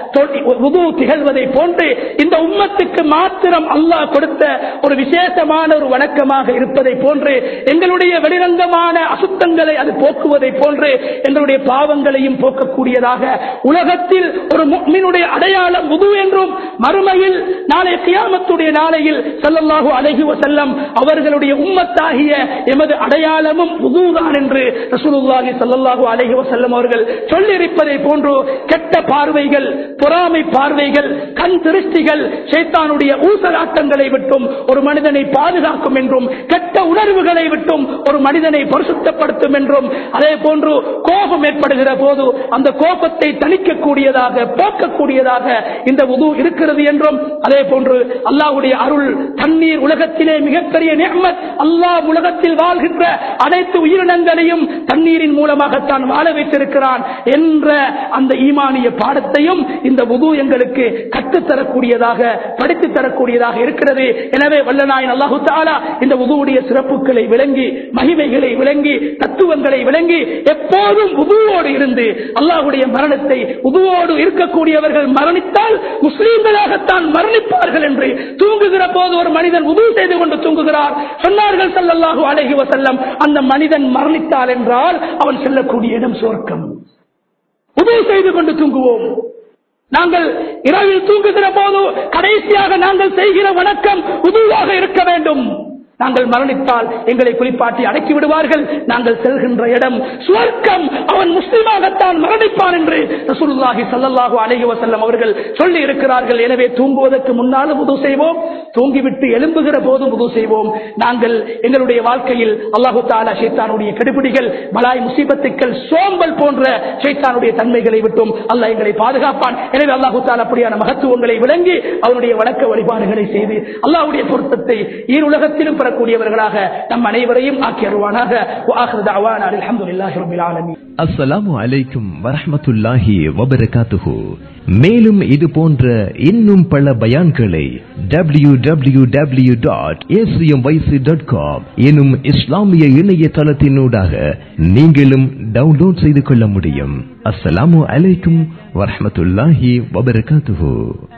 உது திகழ்வதை போன்று இந்த உம்மத்துக்கு மாத்திரம் அல்லாஹ் கொடுத்த ஒரு விசேஷமான ஒரு வணக்கமாக இருப்பதை போன்று எங்களுடைய வெளிரங்கமான அசுத்தங்களை அது போக்குவதை போன்று எங்களுடைய பாவங்களையும் போக்கக்கூடியதாக உலகத்தில் ஒரு முக்மினுடைய அடையாளம் உது என்றும் மறுமையில் நாளை கியாமத்துடைய நாளையில் ஸல்லல்லாஹு அலைஹி வஸல்லம் அவர்களுடைய உம்மத்தாகிய எமது அடையாளமும் உதுதான் என்று ரசூலுல்லாஹி ஸல்லல்லாஹு அலைஹி வஸல்லம் அவர்கள் சொல்லியிருப்பதை போன்று கெட்ட பார்வைகள் பொறாமை பார்வைகள் கண் திருஷ்டிகள் ஷைத்தானுடைய ஊசலாட்டங்களை விட்டும் ஒரு மனிதனை பாதுகாக்கும் என்றும் கெட்ட உணர்வுகளை விட்டும் ஒரு மனிதனை பரிசுத்தப்படுத்தும் என்றும் அதே போன்று கோபம் ஏற்படுகிற போது அந்த கோபத்தை தணிக்கக்கூடியதாக போக்கக்கூடியதாக இந்த உது இருக்கிறது என்றும் அதே போன்று அல்லாஹ்வுடைய அருள் தண்ணீர் உலகத்திலே மிகப்பெரிய நியமத் அல்லாஹ் உலகத்தில் வாழ்கின்ற அனைத்து உயிரினங்களையும் தண்ணீரின் மூலமாகத்தான் வாழ வைத்திருக்கிறான் என்ற அந்த ஈமானிய பாடத்தையும் இந்த உது எங்களுக்கு கற்றுத்தரக்கூடியதாக படித்து தரக்கூடியதாக இருக்கிறது எனவே வல்லநாயன் அல்லாஹு தாலா இந்த உதுவுடைய சிறப்புகளை விளங்கி மகிமைகளை விளங்கி தத்துவங்களை விளங்கி எப்போதும் உதுவோடு இருந்து அல்லாஹுடைய மரணத்தை உதுவோடு இருக்கக்கூடியவர்கள் மரணித்தால் முஸ்லீம்களாகத்தான் மரணிப்பார்கள் என்று தூங்குகிற போது ஒரு மனிதன் உது செய்து கொண்டு தூங்குகிறார் சொன்னார்கள் ஸல்லல்லாஹு அலைஹி வஸல்லம் அந்த மனிதன் மரணித்தால் என்றால் அவன் செல்லக்கூடிய இடம் சொர்க்கம் உதவி செய்து கொண்டு தூங்குவோம் நாங்கள் இரவில் தூங்குகிற போது கடைசியாக நாங்கள் செய்கிற வணக்கம் உதுவாக இருக்க வேண்டும் நாங்கள் மரணித்தால் எங்களை குளிப்பாட்டி அடக்கி விடுவார்கள் நாங்கள் செல்கின்ற இடம் சுவர்க்கம் அவன் முஸ்லிமாகத்தான் மரணிப்பான் என்று ரசூலுல்லாஹி ஸல்லல்லாஹு அலைஹி வஸல்லம் அவர்கள் சொல்லி இருக்கிறார்கள் எனவே தூங்குவதற்கு முன்னாலும் உது செய்வோம் தூங்கிவிட்டு எழும்புகிற போதும் உது செய்வோம் நாங்கள் எங்களுடைய வாழ்க்கையில் அல்லாஹு தாலா ஷைத்தானுடைய கெடுபிடிகள் மலாய் முசீபத்துக்கள் சோம்பல் போன்ற ஷைத்தானுடைய தன்மைகளை விட்டும் அல்லாஹ் எங்களை பாதுகாப்பான் எனவே அல்லாஹு தாலா அப்படியான மகத்துவங்களை விளங்கி அவனுடைய வணக்க வழிபாடுகளை செய்து அல்லாஹ்வுடைய பொருத்தத்தை ஈருலகத்திலும் பெறக்கூடியவர்களாக நம் அனைவரையும் ஆக்கி அருவானாக وآخر دعوانا الحمد لله رب العالمين அஸ்ஸலாமு அலைக்கும் வரஹ்மத்துல்லாஹி வபரகாத்துஹு மேலும் இது போன்ற இன்னும் பல பயான்களை W W W dot dot com எனும் இஸ்லாமிய இணையதளத்தினூடாக நீங்களும் டவுன்லோட் செய்து கொள்ள முடியும் அஸ்ஸலாமு அலைக்கும் வரஹ்மத்துல்லாஹி வபரகாத்துஹு